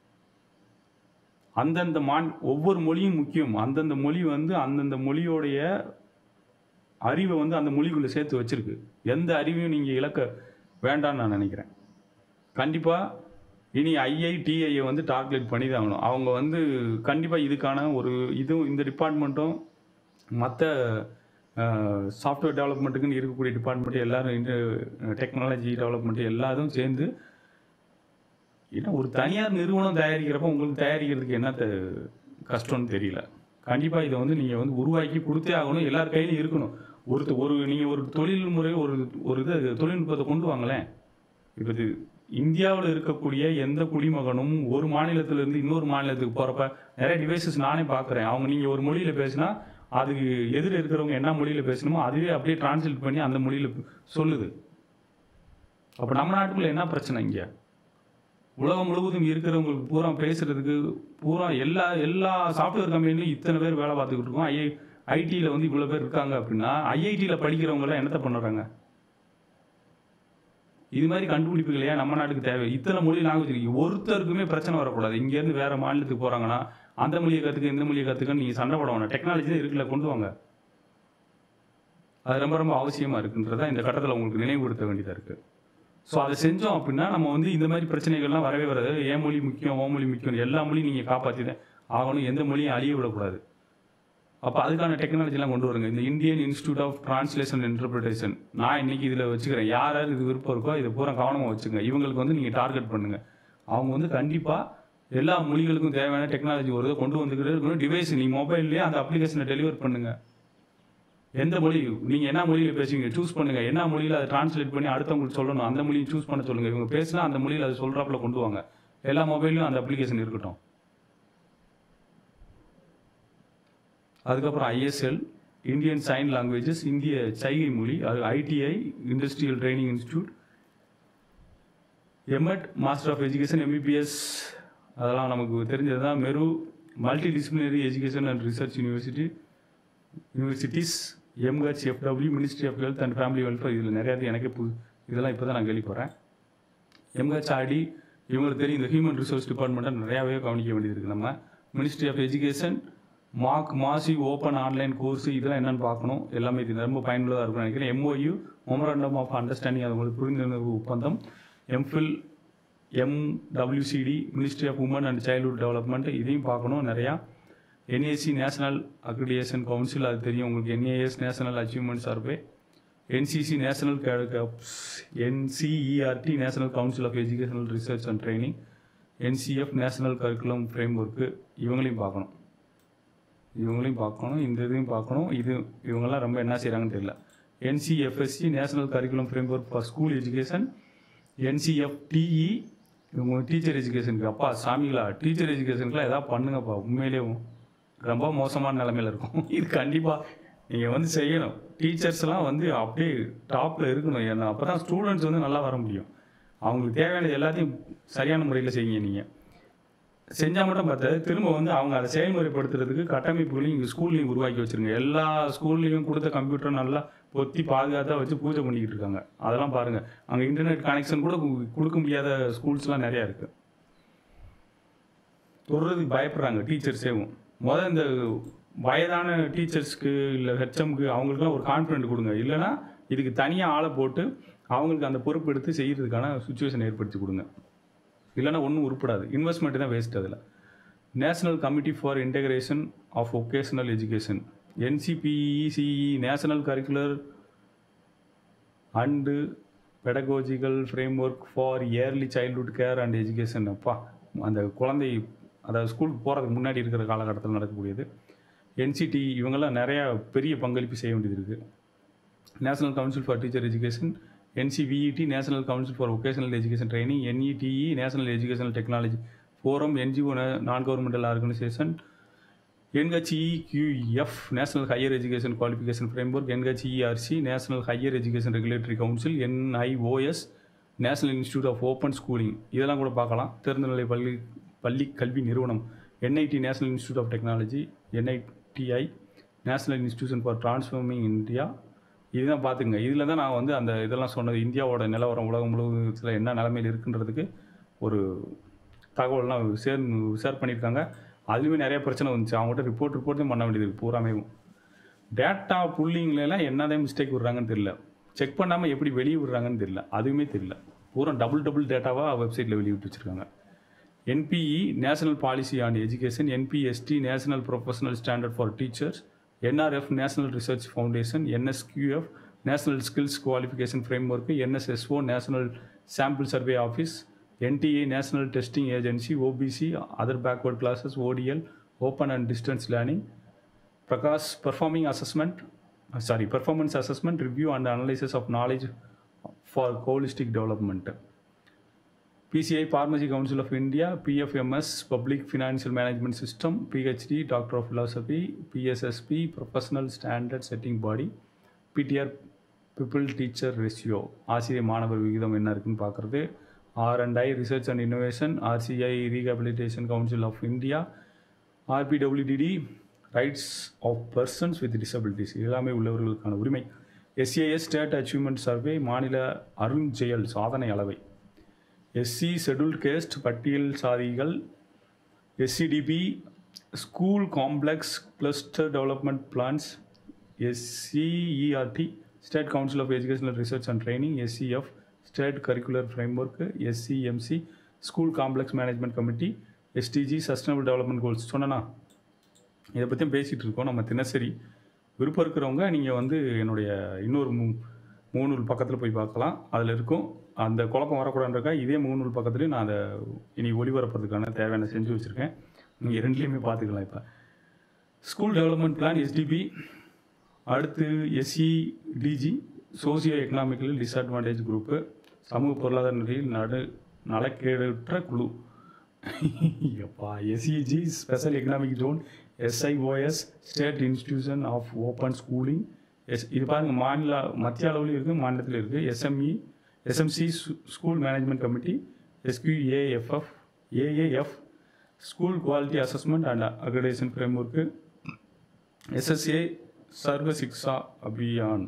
அந்தந்த மான் ஒவ்வொரு மொழியும் முக்கியம் அந்தந்த மொழி வந்து அந்தந்த மொழியோடைய அறிவை வந்து அந்த மொழிக்குள்ளே சேர்த்து வச்சிருக்கு எந்த அறிவையும் நீங்கள் இழக்க வேண்டாம்னு நான் நினைக்கிறேன் கண்டிப்பாக இனி ஐஐடிஐயை வந்து டார்கெட் பண்ணி தான் ஆகணும் அவங்க வந்து கண்டிப்பாக இதுக்கான ஒரு இதுவும் இந்த டிபார்ட்மெண்ட்டும் மற்ற சாஃப்ட்வேர் டெவலப்மெண்ட்டுக்குன்னு இருக்கக்கூடிய டிபார்ட்மெண்ட் எல்லாரும் இந்த டெக்னாலஜி டெவலப்மெண்ட் எல்லாரும் சேர்ந்து ஏன்னா ஒரு தனியார் நிறுவனம் தயாரிக்கிறப்ப உங்களுக்கு தயாரிக்கிறதுக்கு என்ன த- கஷ்டம்னு தெரியல கண்டிப்பாக இதை வந்து நீங்கள் வந்து உருவாக்கி கொடுத்தே ஆகணும் எல்லார் கையிலையும் இருக்கணும் ஒரு ஒரு நீங்கள் ஒரு தொழில் முறை ஒரு ஒரு இது தொழில்நுட்பத்தை கொண்டு வாங்களேன் இப்போ இது இந்தியாவில் இருக்கக்கூடிய எந்த குடிமகனும் ஒரு மாநிலத்திலிருந்து இன்னொரு மாநிலத்துக்கு போகிறப்ப நிறைய டிவைசஸ் நானே பார்க்குறேன் அவங்க நீங்கள் ஒரு மொழியில் பேசினா அதுக்கு எதிர இருக்கிறவங்க என்ன மொழியில் பேசணுமோ அதுவே அப்படியே டிரான்ஸ்லேட் பண்ணி அந்த மொழியில் சொல்லுது அப்போ நம்ம நாட்டுக்குள்ள என்ன பிரச்சனை இங்கே உலகம் முழுவதும் இருக்கிறவங்களுக்கு பூரா பேசுறதுக்கு பூரா எல்லா எல்லா சாஃப்ட்வேர் கம்பெனிலையும் இத்தனை பேர் வேலை பார்த்துக்கிட்டு இருக்கோம் ஐஐ ஐடியில் வந்து இவ்வளோ பேர் இருக்காங்க அப்படின்னா ஐஐடியில் படிக்கிறவங்கலாம் என்னத்தை பண்ணுறாங்க இது மாதிரி கண்டுபிடிப்புகள் ஏன் நம்ம நாட்டுக்கு தேவை இத்தனை மொழி லாங்குவேஜ் இருக்கு ஒருத்தருக்குமே பிரச்சனை வரக்கூடாது இங்கேருந்து வேற மாநிலத்துக்கு போகிறாங்கன்னா அந்த மொழியை கற்றுக்க இந்த மொழியை கற்றுக்க நீங்கள் சண்டை போட வேணாம் டெக்னாலஜி தான் இருக்குல்ல கொண்டு வாங்க அது ரொம்ப ரொம்ப அவசியமாக இருக்குன்றதா இந்த கட்டத்தில் உங்களுக்கு நினைவுபடுத்த வேண்டியதாக இருக்குது ஸோ அதை செஞ்சோம் அப்படின்னா நம்ம வந்து இந்த மாதிரி பிரச்சனைகள்லாம் வரவே வராது என் மொழி முக்கியம் ஓ மொழி முக்கியம் எல்லா மொழியும் நீங்கள் காப்பாற்றி தான் ஆகணும் எந்த மொழியும் அழிய விடக்கூடாது அப்போ அதுக்கான டெக்னாலஜிலாம் கொண்டு வருங்க இந்த Indian institute of translation interpretation நான் இன்னைக்கு இதில் வச்சுக்கிறேன் யார் யார் இது விருப்பம் இருக்கோ இதை பூரா கவனமாக வச்சுங்க இவங்களுக்கு வந்து நீங்கள் டார்கெட் பண்ணுங்க அவங்க வந்து கண்டிப்பாக எல்லா மொழிகளுக்கும் தேவையான டெக்னாலஜி வருது கொண்டு வந்துக்கிட்டு இருக்கணும் டிவைஸ் நீங்கள் மொபைல்லேயே அந்த அப்ளிகேஷனை டெலிவர் பண்ணுங்க எந்த மொழி நீங்கள் என்ன மொழியில் பேசுவீங்க சூஸ் பண்ணுங்க என்ன மொழியில் அதை டிரான்ஸ்லேட் பண்ணி அடுத்தவங்களுக்கு சொல்லணும் அந்த மொழியை சூஸ் பண்ண சொல்லுங்க இவங்க பேசினா அந்த மொழியில் அதை சொல்கிறாப்புல கொண்டு வாங்க எல்லா மொபைல்லையும் அந்த அப்ளிகேஷன் இருக்கட்டும் அதுக்கப்புறம் ஐஎஸ்எல் இந்தியன் சைன் லாங்குவேஜஸ் இந்திய சைகை மொழி அது ITI industrial training institute MEd master of education MBBS அதெல்லாம் நமக்கு தெரிஞ்சது தான் MERU multidisciplinary education and research university universities MH FW ministry of health and family welfare இதில் நிறையா இது எனக்கே புது இதெல்லாம் இப்போ தான் நான் கேள்விப்படுறேன் எம்ஹெச்ஆர்டி இவங்களுக்கு தெரியும் இந்த ஹியூமன் ரிசோர்ஸ் டிபார்ட்மெண்ட்டை நிறையாவே கவனிக்க வேண்டியது இருக்குது நம்ம ministry of education mark massive open online course இதெல்லாம் என்னென்னு பார்க்கணும் எல்லாமே இது ரொம்ப பயனுள்ளதாக இருக்கும்னு நினைக்கிறேன் எம்ஓயு மெமரண்டம் ஆஃப் அண்டர்ஸ்டாண்டிங் அது உங்களுக்கு புரிந்துணர்வு ஒப்பந்தம் MPhil MWCD ministry of woman and childhood development இதையும் பார்க்கணும் நிறையா என்ஏசி நேஷனல் அக்ரிடியேஷன் கவுன்சில் அது தெரியும் உங்களுக்கு NAS national achievement survey NCC national NCERT national council of educational research and training NCF national curriculum framework இவங்களையும் பார்க்கணும் இவங்களையும் பார்க்கணும் இந்த இதையும் பார்க்கணும் இது இவங்கெல்லாம் ரொம்ப என்ன செய்கிறாங்கன்னு தெரியல NCFSE national curriculum framework for school education NCFTE இவங்க டீச்சர் எஜுகேஷனுக்கு அப்பா சாமிகளா டீச்சர் எஜுகேஷனுக்குலாம் எதாவது பண்ணுங்கப்பா உண்மையிலேயும் ரொம்ப மோசமான நிலமையில இருக்கும் இது கண்டிப்பாக நீங்கள் வந்து செய்யணும் டீச்சர்ஸ்லாம் வந்து அப்படியே டாப்பில் இருக்கணும் ஏன்னா அப்போ தான் ஸ்டூடெண்ட்ஸ் வந்து நல்லா வர முடியும் அவங்களுக்கு தேவையானது எல்லாத்தையும் சரியான முறையில் செய்யுங்க நீங்கள் செஞ்சால் மட்டும் பார்த்தாது திரும்ப வந்து அவங்க அதை செயல்முறைப்படுத்துறதுக்கு கட்டமைப்புகளையும் இங்கே ஸ்கூல்லையும் உருவாக்கி வச்சிருங்க எல்லா ஸ்கூல்லையும் கொடுத்த கம்ப்யூட்டர் நல்லா பொத்தி பாதுகாத்தா வச்சு பூஜை பண்ணிக்கிட்டு இருக்காங்க அதெல்லாம் பாருங்கள் அங்கே இன்டர்நெட் கனெக்ஷன் கூட கு- கொடுக்க முடியாத ஸ்கூல்ஸ்லாம் நிறையா இருக்குது தொடுறதுக்கு பயப்படுறாங்க டீச்சர்ஸேவும் முதல் இந்த வயதான டீச்சர்ஸ்க்கு இல்லை ஹெச்எம்க்கு அவங்களுக்குலாம் ஒரு கான்ஃபிடென்ட் கொடுங்க இல்லைன்னா இதுக்கு தனியாக ஆளை போட்டு அவங்களுக்கு அந்த பொறுப்பு எடுத்து செய்கிறதுக்கான சுச்சுவேஷன் ஏற்படுத்தி கொடுங்க இல்லைன்னா ஒன்றும் உருப்படாது இன்வெஸ்ட்மெண்ட் தான் வேஸ்ட் அதில் national committee for integration of vocational education NCPECE national curricular and pedagogical framework for early childhood care and education அப்பா அந்த குழந்தை அதாவது ஸ்கூலுக்கு போகிறதுக்கு முன்னாடி இருக்கிற காலகட்டத்தில் நடக்கக்கூடியது என்சிடி இவங்கெல்லாம் நிறையா பெரிய பங்களிப்பு செய்ய வேண்டியது இருக்குது national council for teacher education NCVET national council for vocational education training NETE national educational technology forum NGO non governmental organisation NHEQF national higher education qualification framework NHERC national higher education regulatory council NIOS national institute of open schooling இதெல்லாம் கூட பார்க்கலாம் திறந்தநிலை பள்ளி பள்ளி கல்வி நிறுவனம் NIT national institute of technology NITI national institution for transforming India இதுதான் பார்த்துங்க இதில் தான் நான் வந்து அந்த இதெல்லாம் சொன்னது இந்தியாவோட நிலவரம் உலகம் முழுவதுத்தில் என்ன நிலைமையில் இருக்குன்றதுக்கு ஒரு தகவல்லாம் ஷேர் ஷேர் பண்ணியிருக்காங்க அதுலேயுமே நிறைய பிரச்சனை வந்துச்சு அவங்ககிட்ட ரிப்போர்ட் ரிப்போர்ட்டும் பண்ண வேண்டியது இருக்கு பூராமேவும் டேட்டா புல்லிங்லாம் என்னதான் மிஸ்டேக் விடுறாங்கன்னு தெரியல செக் பண்ணாமல் எப்படி வெளியே விடுறாங்கன்னு தெரியல அதுவுமே தெரியல பூரா டபுள் டபுள் டேட்டாவாக வெப்சைட்டில் வெளியே விட்டு வச்சுருக்காங்க NPE national policy on education NPST national professional standard for teachers NRF national research foundation NSQF national skills qualification framework NSSO national sample survey office NTA national testing agency OBC other backward classes ODL open and distance learning PARAKH performing assessment sorry performance assessment review and analysis of knowledge for holistic development PCI Pharmacy Council of India, PFMS, Public Financial Management System, PhD, Doctor of Philosophy, PSSP, Professional Standard Setting Body, PTR, People Teacher Ratio, ஆசிரியர் மாணவர் விகிதம் என்ன இருக்குன்னு பார்க்குறது R and I research and innovation RCI rehabilitation council of India RPWD rights of persons with disabilities எல்லாமே உள்ளவர்களுக்கான உரிமை SAS state achievement survey மாநில அருஞ்செயல் சாதனை அளவை எஸ்சி ஷெட்யூல்ட் கேஸ்ட் பட்டியல் சாதிகள் SCDP school complex cluster development plans SCERT state council of educational research and training SCF state curricular framework SCMC school complex management committee SDG sustainable development goals சொன்னனா இதை பற்றியும் பேசிகிட்டு இருக்கோம் நம்ம தினசரி விருப்பம் இருக்கிறவங்க நீங்கள் வந்து என்னுடைய இன்னொரு மூ மூணு பக்கத்தில் போய் பார்க்கலாம் அதில் இருக்கும் அந்த குழப்பம் வரக்கூடாதுன்றக்கா இதே மூணு பக்கத்துலேயும் நான் அதை இனி ஒளிபரப்புறதுக்கான தேவையான செஞ்சு வச்சுருக்கேன் நீங்கள் ரெண்டுலேயுமே பார்த்துக்கலாம் இப்போ ஸ்கூல் டெவலப்மெண்ட் பிளான் எஸ்டிபி அடுத்து SCDG socio economically disadvantage group சமூக பொருளாதார நிலையில் நடு நலக்கேடற்ற குழு எப்பா SEZ special economic zone SIOS state institution of open schooling S இது பாருங்க மாநில மத்திய அளவுலையும் இருக்குது மாநிலத்தில் இருக்குது SME SMC school management committee SQAAF AAF school quality assessment and accreditation framework SSA Sarva Shiksha Abhiyan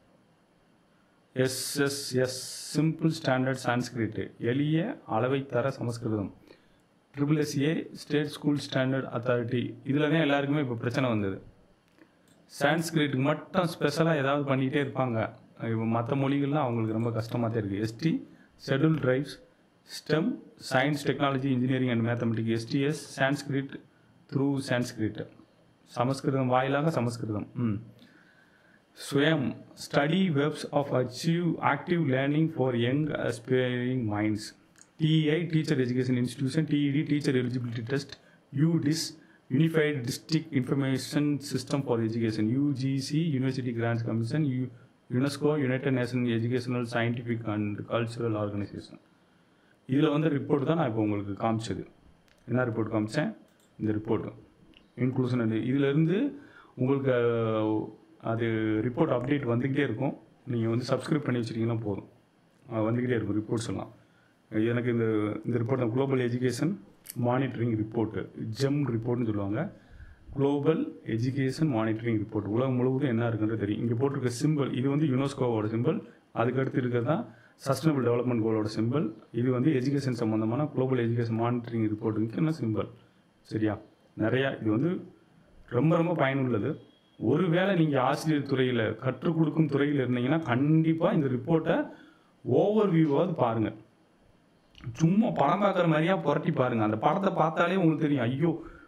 SSS simple standard Sanskrit எளிய அளவை தர சமஸ்கிருதம் triple SA state school standard authority இதில் தான் எல்லாருக்குமே இப்போ பிரச்சனை வந்தது சான்ஸ்கிரிட்டுக்கு மட்டும் ஸ்பெஷலாக ஏதாவது பண்ணிகிட்டே இருப்பாங்க இப்போ மற்ற மொழிகள்லாம் அவங்களுக்கு ரொம்ப கஷ்டமாக தான் இருக்குது ST schedule tribes STEM science technology engineering and mathematic STS Sanskrit through Sanskrit சமஸ்கிருதம் வாயிலாக சமஸ்கிருதம் ம் ஸ்வயம் study webs of achieve active learning for young aspiring minds TI teacher education institution TET teacher eligibility test UDIS unified district information system for education UGC university grants commission U UNESCO united nation educational scientific and cultural organisation இதில் வந்து report தான் நான் இப்போ உங்களுக்கு காமிச்சது என்ன report காமிச்சேன் இந்த ரிப்போர்ட்டு இன்க்ளூஷன் அண்ட் இதிலேருந்து உங்களுக்கு அஹ், அது ரிப்போர்ட் அப்டேட் வந்துக்கிட்டே இருக்கும் நீங்கள் வந்து சப்ஸ்கிரைப் பண்ணி வச்சிட்டிங்கன்னா போதும் அஹ், வந்துக்கிட்டே இருக்கும் ரிப்போர்ட்ஸ் எல்லாம் எனக்கு இந்த இந்த ரிப்போர்ட் தான் global education monitoring report GEM ரிப்போர்ட்னு சொல்லுவாங்க குளோபல் எஜுகேஷன் மானிட்டரிங் ரிப்போர்ட் உலகம் முழுவதும் என்ன இருக்குன்றது தெரியும் இங்கே போட்டிருக்க சிம்பிள் இது வந்து யுனெஸ்கோவோட சிம்பிள் அதுக்கு அடுத்து இருக்கிறது தான் சஸ்டைனபிள் டெவலப்மெண்ட் கோலோட சிம்பிள் இது வந்து எஜுகேஷன் சம்மந்தமான குளோபல் எஜுகேஷன் மானிட்டரிங் ரிப்போர்ட்டுக்கு என்ன சிம்பிள் சரியா நிறையா இது வந்து ரொம்ப ரொம்ப பயனுள்ளது ஒருவேளை நீங்கள் ஆசிரியர் துறையில் கற்றுக் கொடுக்கும் துறையில் இருந்தீங்கன்னா கண்டிப்பாக இந்த ரிப்போர்ட்டை ஓவர் வியூவாவது பாருங்கள் சும்மா படம் பார்க்குற மாதிரியா புரட்டி பாருங்க அந்த படத்தை பார்த்தாலே உங்களுக்கு தெரியும் ஐயோ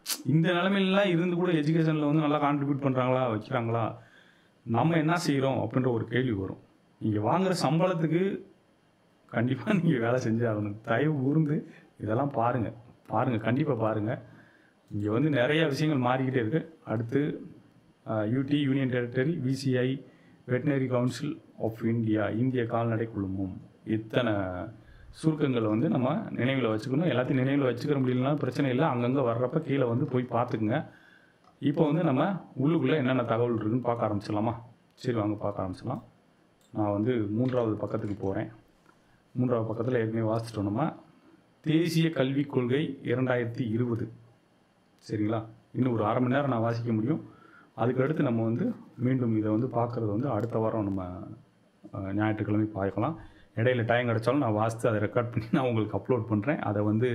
இந்த நிலைமையிலாம் இருந்து கூட எஜுகேஷனில் வந்து நல்லா கான்ட்ரிபியூட் பண்ணுறாங்களா வைக்கிறாங்களா நம்ம என்ன செய்கிறோம் அப்படின்ற ஒரு கேள்வி வரும் நீங்கள் வாங்குற சம்பளத்துக்கு கண்டிப்பாக நீங்கள் வேலை செஞ்சு ஆகணும் தயவு கூர்ந்து இதெல்லாம் பாருங்கள் பாருங்கள் கண்டிப்பாக பாருங்கள் இங்கே வந்து நிறைய விஷயங்கள் மாறிக்கிட்டே இருக்கு அடுத்து UT union territory VCI veterinary council of India இந்திய கால்நடை குழுமம் இத்தனை சுருக்கங்களை வந்து நம்ம நினைவில் வச்சுக்கணும் எல்லாத்தையும் நினைவில் வச்சுக்கிற முடியலனாலும் பிரச்சனை இல்லை அங்கங்கே வர்றப்ப கீழே வந்து போய் பார்த்துக்குங்க இப்போ வந்து நம்ம உள்ளுக்குள்ளே என்னென்ன தகவல் இருக்குன்னு பார்க்க ஆரம்பிச்சிடலாமா சரி வாங்க பார்க்க ஆரம்பிச்சிடலாம் நான் வந்து மூன்றாவது பக்கத்துக்கு போகிறேன் மூன்றாவது பக்கத்தில் ஏற்கனவே வாசிச்சிட்டோம் நம்ம தேசிய கல்விக் கொள்கை இரண்டாயிரத்தி இருபது சரிங்களா இன்னும் ஒரு அரை மணி நேரம் நான் வாசிக்க முடியும் அதுக்கு அடுத்து நம்ம வந்து மீண்டும் இதை வந்து பார்க்குறது வந்து அடுத்த வாரம் நம்ம அஹ், ஞாயிற்றுக்கிழமை பார்க்கலாம் இடையில டைம் கிடச்சாலும் நான் வாசித்து அதை ரெக்கார்ட் பண்ணி நான் உங்களுக்கு அப்லோட் பண்ணுறேன் அதை வந்து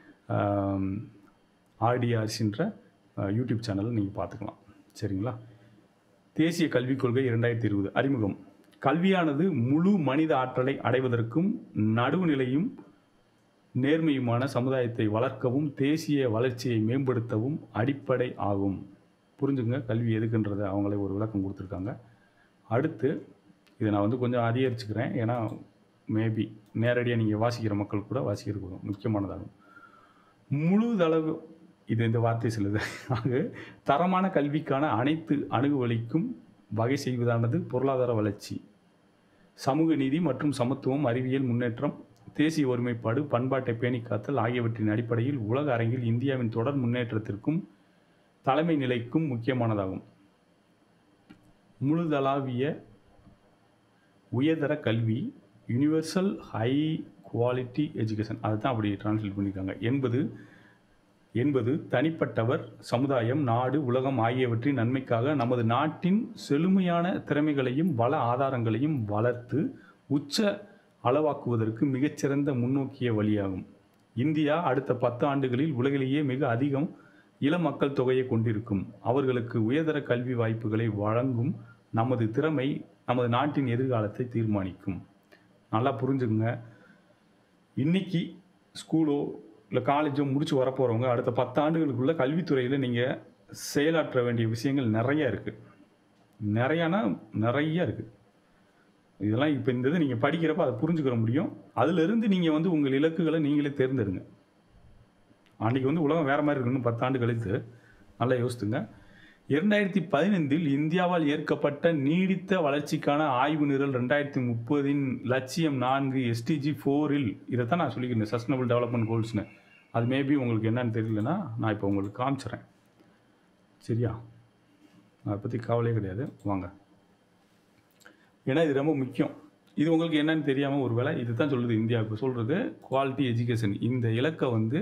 ஆர்டிஆர்சின்ற யூடியூப் சேனலில் நீங்கள் பார்த்துக்கலாம் சரிங்களா தேசிய கல்விக் கொள்கை இரண்டாயிரத்தி இருபது அறிமுகம் கல்வியானது முழு மனித ஆற்றலை அடைவதற்கும் நடுவுநிலையும் நேர்மையுமான சமுதாயத்தை வளர்க்கவும் தேசிய வளர்ச்சியை மேம்படுத்தவும் அடிப்படை ஆகும் புரிஞ்சுங்க கல்வி எதுக்குன்றதை அவங்களே ஒரு விளக்கம் கொடுத்துருக்காங்க அடுத்து இதை நான் வந்து கொஞ்சம் அதிகரிச்சுக்கிறேன் ஏன்னா மேபி நேரடியாக நீங்கள் வாசிக்கிற மக்கள் கூட வாசிக்கிறது முக்கியமானதாகும் முழுதளவு இது இந்த வார்த்தை சொல்லுது ஆக தரமான கல்விக்கான அனைத்து அணுகுவழிக்கும் வகை செய்வதானது பொருளாதார வளர்ச்சி சமூக நீதி மற்றும் சமத்துவம் அறிவியல் முன்னேற்றம் தேசிய ஒருமைப்பாடு பண்பாட்டை பேணிக் காத்தல் ஆகியவற்றின் அடிப்படையில் உலக அரங்கில் இந்தியாவின் தொடர் முன்னேற்றத்திற்கும் தலைமை நிலைக்கும் முக்கியமானதாகும் முழுதளாவிய உயர்தர கல்வி யுனிவர்சல் ஹை குவாலிட்டி எஜுகேஷன் அதை தான் அப்படி டிரான்ஸ்லேட் பண்ணியிருக்காங்க என்பது என்பது தனிப்பட்டவர் சமுதாயம் நாடு உலகம் ஆகியவற்றின் நன்மைக்காக நமது நாட்டின் செழுமையான திறமைகளையும் வள ஆதாரங்களையும் வளர்த்து உச்ச அளவாக்குவதற்கு மிகச்சிறந்த முன்னோக்கிய வழியாகும் இந்தியா அடுத்த பத்து ஆண்டுகளில் உலகிலேயே மிக அதிகம் இளம் மக்கள் தொகையை கொண்டிருக்கும் அவர்களுக்கு உயர்தர கல்வி வாய்ப்புகளை வழங்கும் நமது திறமை நமது நாட்டின் எதிர்காலத்தை தீர்மானிக்கும் நல்லா புரிஞ்சுக்குங்க இன்னைக்கு ஸ்கூலோ இல்லை காலேஜோ முடிச்சு வரப்போகிறவங்க அடுத்த பத்தாண்டுகளுக்குள்ள கல்வித்துறையில் நீங்கள் செயலாற்ற வேண்டிய விஷயங்கள் நிறைய இருக்குது நிறையானா நிறைய இருக்குது இதெல்லாம் இப்போ இந்த இது நீங்கள் படிக்கிறப்ப அதை புரிஞ்சுக்கிற முடியும் அதிலிருந்து நீங்கள் வந்து உங்கள் இலக்குகளை நீங்களே தேர்ந்தெடுங்க அன்றைக்கி வந்து உலகம் வேறு மாதிரி இருக்குன்னு பத்தாண்டு கழித்து நல்லா யோசித்துங்க இரண்டாயிரத்தி பதினைந்தில் இந்தியாவால் ஏற்கப்பட்ட நீடித்த வளர்ச்சிக்கான ஆய்வு நிரல் ரெண்டாயிரத்தி முப்பதின் லட்சியம் நான்கு எஸ்டிஜி ஃபோரில் இதை தான் நான் சொல்லிக்கிறேன் சஸ்டைனபிள் டெவலப்மெண்ட் கோல்ஸ்னு அது மேபி உங்களுக்கு என்னன்னு தெரியலனா நான் இப்போ உங்களுக்கு காமிச்சிட்றேன் சரியா அதை பற்றி கவலையே கிடையாது வாங்க ஏன்னா இது ரொம்ப முக்கியம் இது உங்களுக்கு என்னன்னு தெரியாமல் ஒரு வேளை இது தான் சொல்லுது இந்தியா இப்போ சொல்கிறது குவாலிட்டி எஜுகேஷன் இந்த இலக்கை வந்து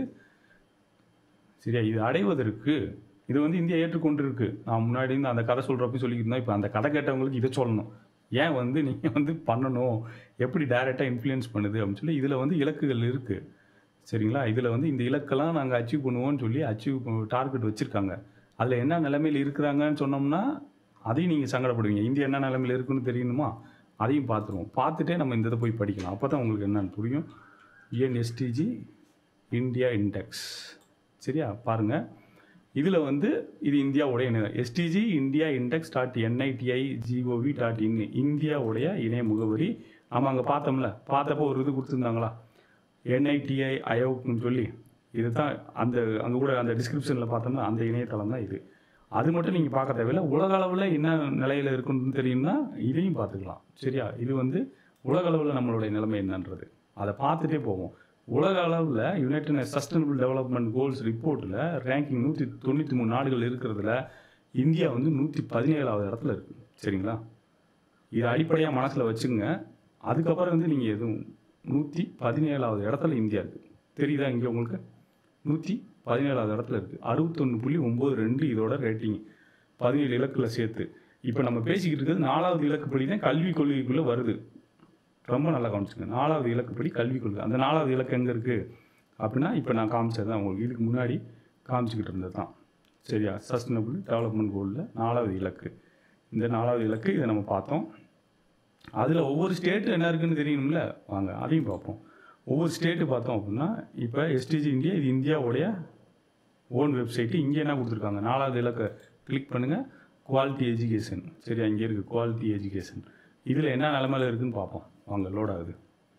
சரியா இது அடைவதற்கு இது வந்து இந்தியா ஏற்றுக்கொண்டிருக்கு நான் முன்னாடி இருந்து அந்த கதை சொல்கிறப்ப சொல்லிக்கிட்டு இருந்தோம் இப்போ அந்த கதை கேட்டவங்களுக்கு இதை சொல்லணும் ஏன் வந்து நீங்கள் வந்து பண்ணணும் எப்படி டைரெக்டாக இன்ஃப்ளூயன்ஸ் பண்ணுது அப்படின்னு சொல்லி இதில் வந்து இலக்குகள் இருக்குது சரிங்களா இதில் வந்து இந்த இலக்கெல்லாம் நாங்கள் அச்சீவ் பண்ணுவோம்னு சொல்லி அச்சீவ் டார்கெட் வச்சுருக்காங்க அதில் என்ன நிலைமையில் இருக்கிறாங்கன்னு சொன்னோம்னா அதையும் நீங்கள் சங்கடப்படுவீங்க இந்தியா என்ன நிலைமையில் இருக்குன்னு தெரியணுமா அதையும் பார்த்துருவோம் பார்த்துட்டே நம்ம இந்த இதை போய் படிக்கலாம் அப்போ தான் உங்களுக்கு என்னன்னு புரியும் யுஎன்எஸ்டிஜி இந்தியா இண்டெக்ஸ் சரியா பாருங்கள் இதில் வந்து இது இந்தியாவுடைய இணைய SDG India index dot NITI GOV dot in இந்தியாவுடைய இணைய முகவரி நம்ம அங்கே பார்த்தோம்ல பார்த்தப்போ ஒரு இது கொடுத்துருந்தாங்களா என்ஐடிஐ அயோக்னு சொல்லி இதுதான் அந்த அங்கே கூட அந்த டிஸ்கிரிப்ஷனில் பார்த்தோம்னா அந்த இணையதளம் தான் இது அது மட்டும் நீங்கள் பார்க்க தேவையில்லை உலக அளவில் என்ன நிலையில் இருக்குன்னு தெரியும்னா இதையும் பார்த்துக்கலாம் சரியா இது வந்து உலக அளவில் நம்மளுடைய நிலைமை என்னன்றது அதை பார்த்துட்டே போவோம் உலக அளவில் யுனைடெட் சஸ்டைனபிள் டெவலப்மெண்ட் கோல்ஸ் ரிப்போர்ட்டில் ரேங்கிங் நூற்றி தொண்ணூற்றி மூணு நாடுகள் இருக்கிறதுல இந்தியா வந்து நூற்றி பதினேழாவது இடத்துல இருக்குது சரிங்களா இது அடிப்படையாக மனசில் வச்சுங்க அதுக்கப்புறம் வந்து நீங்கள் எதுவும் நூற்றி பதினேழாவது இடத்துல இந்தியா இருக்குது தெரியுதா இங்கே உங்களுக்கு நூற்றி பதினேழாவது இடத்துல இருக்குது அறுபத்தொன்று புள்ளி ஒம்பது ரெண்டு இதோட ரேட்டிங் பதினேழு இலக்கில் சேர்த்து இப்போ நம்ம பேசிக்கிட்டு இருக்கிறது நாலாவது இலக்குப்படி தான் கல்விக் கொள்கைக்குள்ளே வருது ரொம்ப நல்லா கவனிச்சுங்க நாலாவது இலக்குப்படி கல்விக் கொள்கை அந்த நாலாவது இலக்கு எங்கே இருக்குது அப்படின்னா இப்போ நான் காமிச்சது தான் உங்களுக்கு இதுக்கு முன்னாடி காமிச்சிக்கிட்டு இருந்தது தான் சரியா சஸ்டைனபிள் டெவலப்மெண்ட் கோலில் நாலாவது இலக்கு இந்த நாலாவது இலக்கு இதை நம்ம பார்த்தோம் அதில் ஒவ்வொரு ஸ்டேட்டு என்ன இருக்குன்னு தெரியணும்ல வாங்க அதையும் பார்ப்போம் ஒவ்வொரு ஸ்டேட்டு பார்த்தோம் அப்படின்னா இப்போ எஸ்டிஜி இந்தியா இது இந்தியாவுடைய ஓன் வெப்சைட்டு இங்கே என்ன கொடுத்துருக்காங்க நாலாவது இலக்க கிளிக் பண்ணுங்கள் குவாலிட்டி எஜுகேஷன் சரியா இங்கே இருக்குது குவாலிட்டி எஜுகேஷன் இதில் என்ன நிலமையில இருக்குன்னு பார்ப்போம் வாங்க லோட் ஆகுது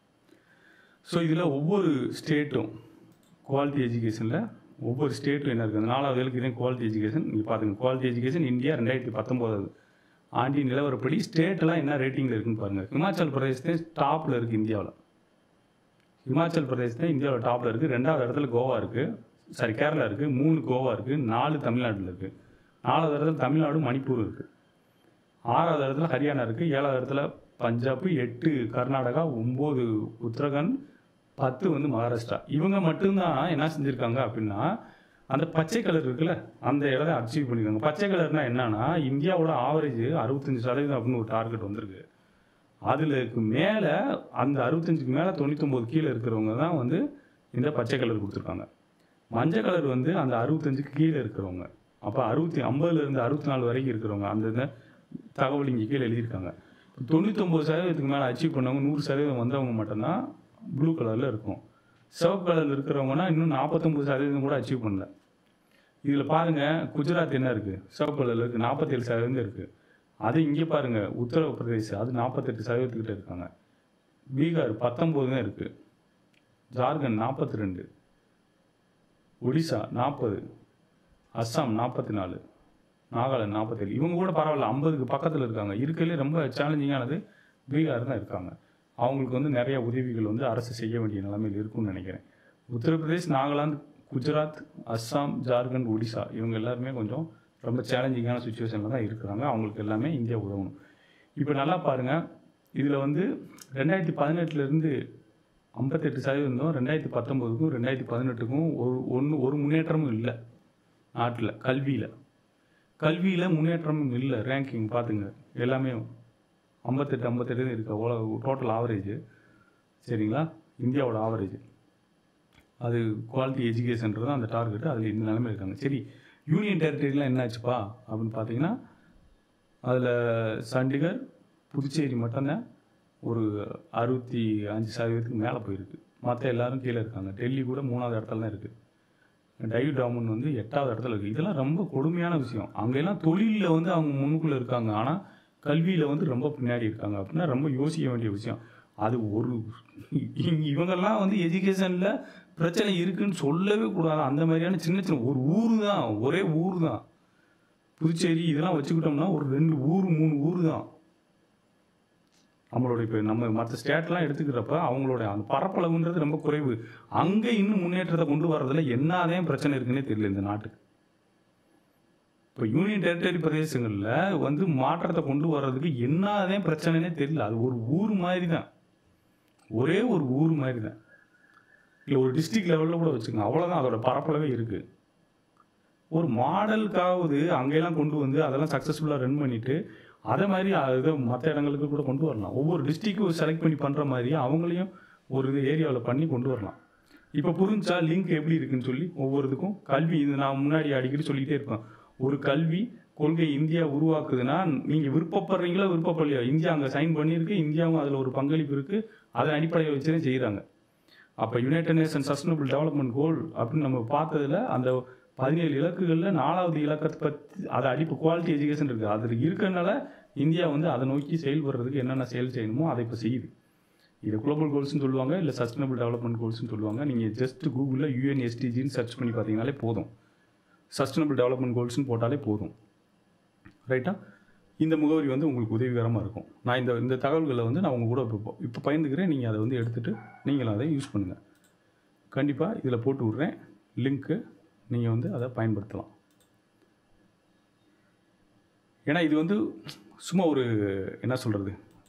ஸோ இதில் ஒவ்வொரு ஸ்டேட்டும் குவாலிட்டி எஜுகேஷனில் ஒவ்வொரு ஸ்டேட்டும் என்ன இருக்குது நாலாவது இலக்கு இதே குவாலிட்டி எஜுகேஷன் நீங்கள் பார்த்துங்க குவாலிட்டி எஜுகேஷன் இந்தியா ரெண்டாயிரத்தி பத்தொம்போதாவது ஆண்டின் நிலவரப்படி ஸ்டேட்டெல்லாம் என்ன ரேட்டிங்கில் இருக்குன்னு பாருங்கள் ஹிமாச்சல் பிரதேஷ் தான் டாப்பில் இருக்குது இந்தியாவில் ஹிமாச்சல் பிரதேஷ் தான் இந்தியாவில் டாப்பில் இருக்குது ரெண்டாவது இடத்துல கோவா இருக்குது சாரி கேரளா இருக்குது மூணு கோவா இருக்குது நாலு தமிழ்நாட்டில் இருக்குது நாலாவது இடத்துல தமிழ்நாடு மணிப்பூர் இருக்குது ஆறாவது இடத்துல ஹரியானா இருக்குது ஏழாவது இடத்துல பஞ்சாப் எட்டு கர்நாடகா ஒம்பது உத்தரகாண்ட் பத்து வந்து மகாராஷ்டிரா இவங்க மட்டும்தான் என்ன செஞ்சுருக்காங்க அப்படின்னா அந்த பச்சை கலர் இருக்குல்ல அந்த இடத்த அச்சீவ் பண்ணியிருக்காங்க பச்சை கலர்னா என்னன்னா இந்தியாவோட ஆவரேஜ் அறுபத்தஞ்சு சதவீதம் அப்படின்னு ஒரு டார்கெட் வந்திருக்கு அதுலக்கு மேலே அந்த அறுபத்தஞ்சுக்கு மேலே தொண்ணூத்தொம்பது கீழே இருக்கிறவங்க தான் வந்து இந்த பச்சை கலர் கொடுத்துருக்காங்க மஞ்சள் கலர் வந்து அந்த அறுபத்தஞ்சுக்கு கீழே இருக்கிறவங்க அப்போ அறுபத்தி ஐம்பதுலேருந்து அறுபத்தி நாலு வரைக்கும் இருக்கிறவங்க அந்த இதை தகவல் இங்கே கீழே எழுதியிருக்காங்க தொண்ணூத்தொம்பது சதவீதத்துக்கு மேலே அச்சீவ் பண்ணவங்க நூறு சதவீதம் வந்தவங்க மட்டும்தான் ப்ளூ கலரில் இருக்கும் சிவப்பு கலரில் இருக்கிறவங்கன்னா இன்னும் நாற்பத்தொம்பது சதவீதம் கூட அச்சீவ் பண்ணல இதில் பாருங்கள் குஜராத் என்ன இருக்குது சிவப்பு கலரில் இருக்குது நாற்பத்தேழு சதவீதம் இருக்குது அது இங்கே பாருங்கள் உத்தரப்பிரதேஷ் அது நாற்பத்தெட்டு சதவீதத்துக்கிட்ட இருக்காங்க பீகார் பத்தொம்போது தான் இருக்குது ஜார்க்கண்ட் நாற்பத்தி ரெண்டு ஒடிசா நாற்பது அஸ்ஸாம் நாற்பத்தி நாலு நாகாலாந்து நாற்பத்தேழு இவங்க கூட பரவாயில்ல ஐம்பதுக்கு பக்கத்தில் இருக்காங்க இருக்கிறதுலே ரொம்ப சேலஞ்சிங்கானது பீகார் தான் இருக்காங்க அவங்களுக்கு வந்து நிறைய உதவிகள் வந்து அரசு செய்ய வேண்டிய நிலைமையில் இருக்கும்னு நினைக்கிறேன் உத்தரப்பிரதேஷ் நாகாலாந்து குஜராத் அஸ்ஸாம் ஜார்க்கண்ட் ஒடிசா இவங்க எல்லாருமே கொஞ்சம் ரொம்ப சேலஞ்சிங்கான சுச்சுவேஷனில் தான் இருக்கிறாங்க அவங்களுக்கு எல்லாமே இந்தியா உதவணும் இப்போ நல்லா பாருங்கள் இதில் வந்து ரெண்டாயிரத்தி பதினெட்டுலேருந்து ஐம்பத்தெட்டு சதவீதம் ரெண்டாயிரத்தி பத்தொம்போதுக்கும் ரெண்டாயிரத்தி பதினெட்டுக்கும் ஒரு ஒன்று ஒரு முன்னேற்றமும் இல்லை நாட்டில் கல்வியில் கல்வியில் முன்னேற்றமும் இல்லை ரேங்கிங் பார்த்துங்க எல்லாமே ஐம்பத்தெட்டு ஐம்பத்தெட்டு தான் இருக்குது அவ்வளோ டோட்டல் ஆவரேஜ் சரிங்களா இந்தியாவோட ஆவரேஜ் அது குவாலிட்டி எஜுகேஷன்றது அந்த டார்கெட் அதில் இந்த நிலைமை இருக்காங்க சரி யூனியன் டெரிட்டரிலாம் என்னாச்சுப்பா அப்படின்னு பார்த்தீங்கன்னா அதில் சண்டிகர் புதுச்சேரி மட்டும்தான் ஒரு அறுபத்தி அஞ்சு சதவீதத்துக்கு மேலே போயிருக்கு மற்ற எல்லாரும் கீழே இருக்காங்க டெல்லி கூட மூணாவது இடத்துல தான் இருக்குது டைவ் டாமன் வந்து எட்டாவது இடத்துல இருக்குது இதெல்லாம் ரொம்ப கொடுமையான விஷயம் அங்கெல்லாம் தொழிலில் வந்து அவங்க முன்னுக்குள்ளே இருக்காங்க ஆனால் கல்வியில் வந்து ரொம்ப பின்னாடி இருக்காங்க அப்படின்னா ரொம்ப யோசிக்க வேண்டிய விஷயம் அது ஒரு இங்க- இவங்கெல்லாம் வந்து எஜுகேஷனில் பிரச்சனை இருக்குன்னு சொல்லவே கூடாது அந்த மாதிரியான சின்ன சின்ன ஒரு ஊர் தான் ஒரே ஊர் தான் புதுச்சேரி இதெல்லாம் வச்சுக்கிட்டோம்னா ஒரு ரெண்டு ஊர் மூணு ஊர் தான் நம்மளோட இப்போ நம்ம மற்ற ஸ்டேட்லாம் எடுத்துக்கிறப்ப அவங்களோட அந்த பரப்பளவுன்றது ரொம்ப குறைவு அங்கே இன்னும் முன்னேற்றத்தை கொண்டு வர்றதுல என்னதான் பிரச்சனை இருக்குன்னே தெரியல இந்த நாட்டுக்கு இப்போ யூனியன் டெரிட்டரி பிரதேசங்களில் வந்து மாற்றத்தை கொண்டு வர்றதுக்கு என்னதான் பிரச்சனைனே தெரியல அது ஒரு ஊர் மாதிரி தான் ஒரே ஒரு ஊர் மாதிரி தான் இல்லை ஒரு டிஸ்ட்ரிக்ட் லெவலில் கூட வச்சுக்கோங்க அவ்வளோதான் அதோட பரப்பளவே இருக்குது ஒரு மாடலுக்காவது அங்கெல்லாம் கொண்டு வந்து அதெல்லாம் சக்ஸஸ்ஃபுல்லாக ரன் பண்ணிட்டு அதே மாதிரி அதை மற்ற இடங்களுக்கு கூட கொண்டு வரலாம் ஒவ்வொரு டிஸ்ட்ரிக்டும் செலக்ட் பண்ணி பண்ணுற மாதிரி அவங்களையும் ஒரு இது ஏரியாவில் பண்ணி கொண்டு வரலாம் இப்போ புரிஞ்சா லிங்க் எப்படி இருக்குன்னு சொல்லி ஒவ்வொரு இதுக்கும் கல்வி இது நான் முன்னாடி அடிக்கடி சொல்லிக்கிட்டே இருப்பேன் ஒரு கல்வி கொள்கை இந்தியா உருவாக்குதுன்னா நீங்கள் விருப்பப்படுறீங்களோ விருப்பப்படலையோ இந்தியா அங்கே சைன் பண்ணியிருக்கு இந்தியாவும் அதில் ஒரு பங்களிப்பு இருக்குது அதன் அடிப்படையை வச்சு தான் செய்கிறாங்க அப்போ united nation sustainable development goal அப்படின்னு நம்ம பார்த்ததுல அந்த பதினேழு இலக்குகளில் நாலாவது இலக்கத்தை பற்றி அதை அடிப்பு குவாலிட்டி எஜுகேஷன் இருக்குது அது இருக்கறனால இந்தியா வந்து அதை நோக்கி செயல்படுறதுக்கு என்னென்ன செயல் செய்யணுமோ அதை இப்போ செய்யுது இது குளோபல் கோல்ஸ்னு சொல்லுவாங்க இல்லை சஸ்டைனபிள் டெவலப்மெண்ட் கோல்ஸ்னு சொல்லுவாங்க நீங்கள் ஜஸ்ட் கூகுளில் யூஎன்எஸ்டிஜின்னு சர்ச் பண்ணி பார்த்தீங்கனாலே போதும் சஸ்டைனபிள் டெவலப்மெண்ட் கோல்ஸ்னு போட்டாலே போதும் ரைட்டா இந்த முகவரி வந்து உங்களுக்கு உதவிகரமாக இருக்கும் நான் இந்த இந்த தகவல்களை வந்து நான் உங்க கூட இப்போ இப்போ பயந்துக்கிறேன் நீங்கள் அதை வந்து எடுத்துகிட்டு நீங்களும் அதை யூஸ் பண்ணுங்கள் கண்டிப்பாக இதில் போட்டு விட்றேன் லிங்க்கு நீங்கள் வந்து அதை பயன்படுத்தலாம் ஏன்னா இது வந்து சும்மா ஒரு என்ன சொல்கிறது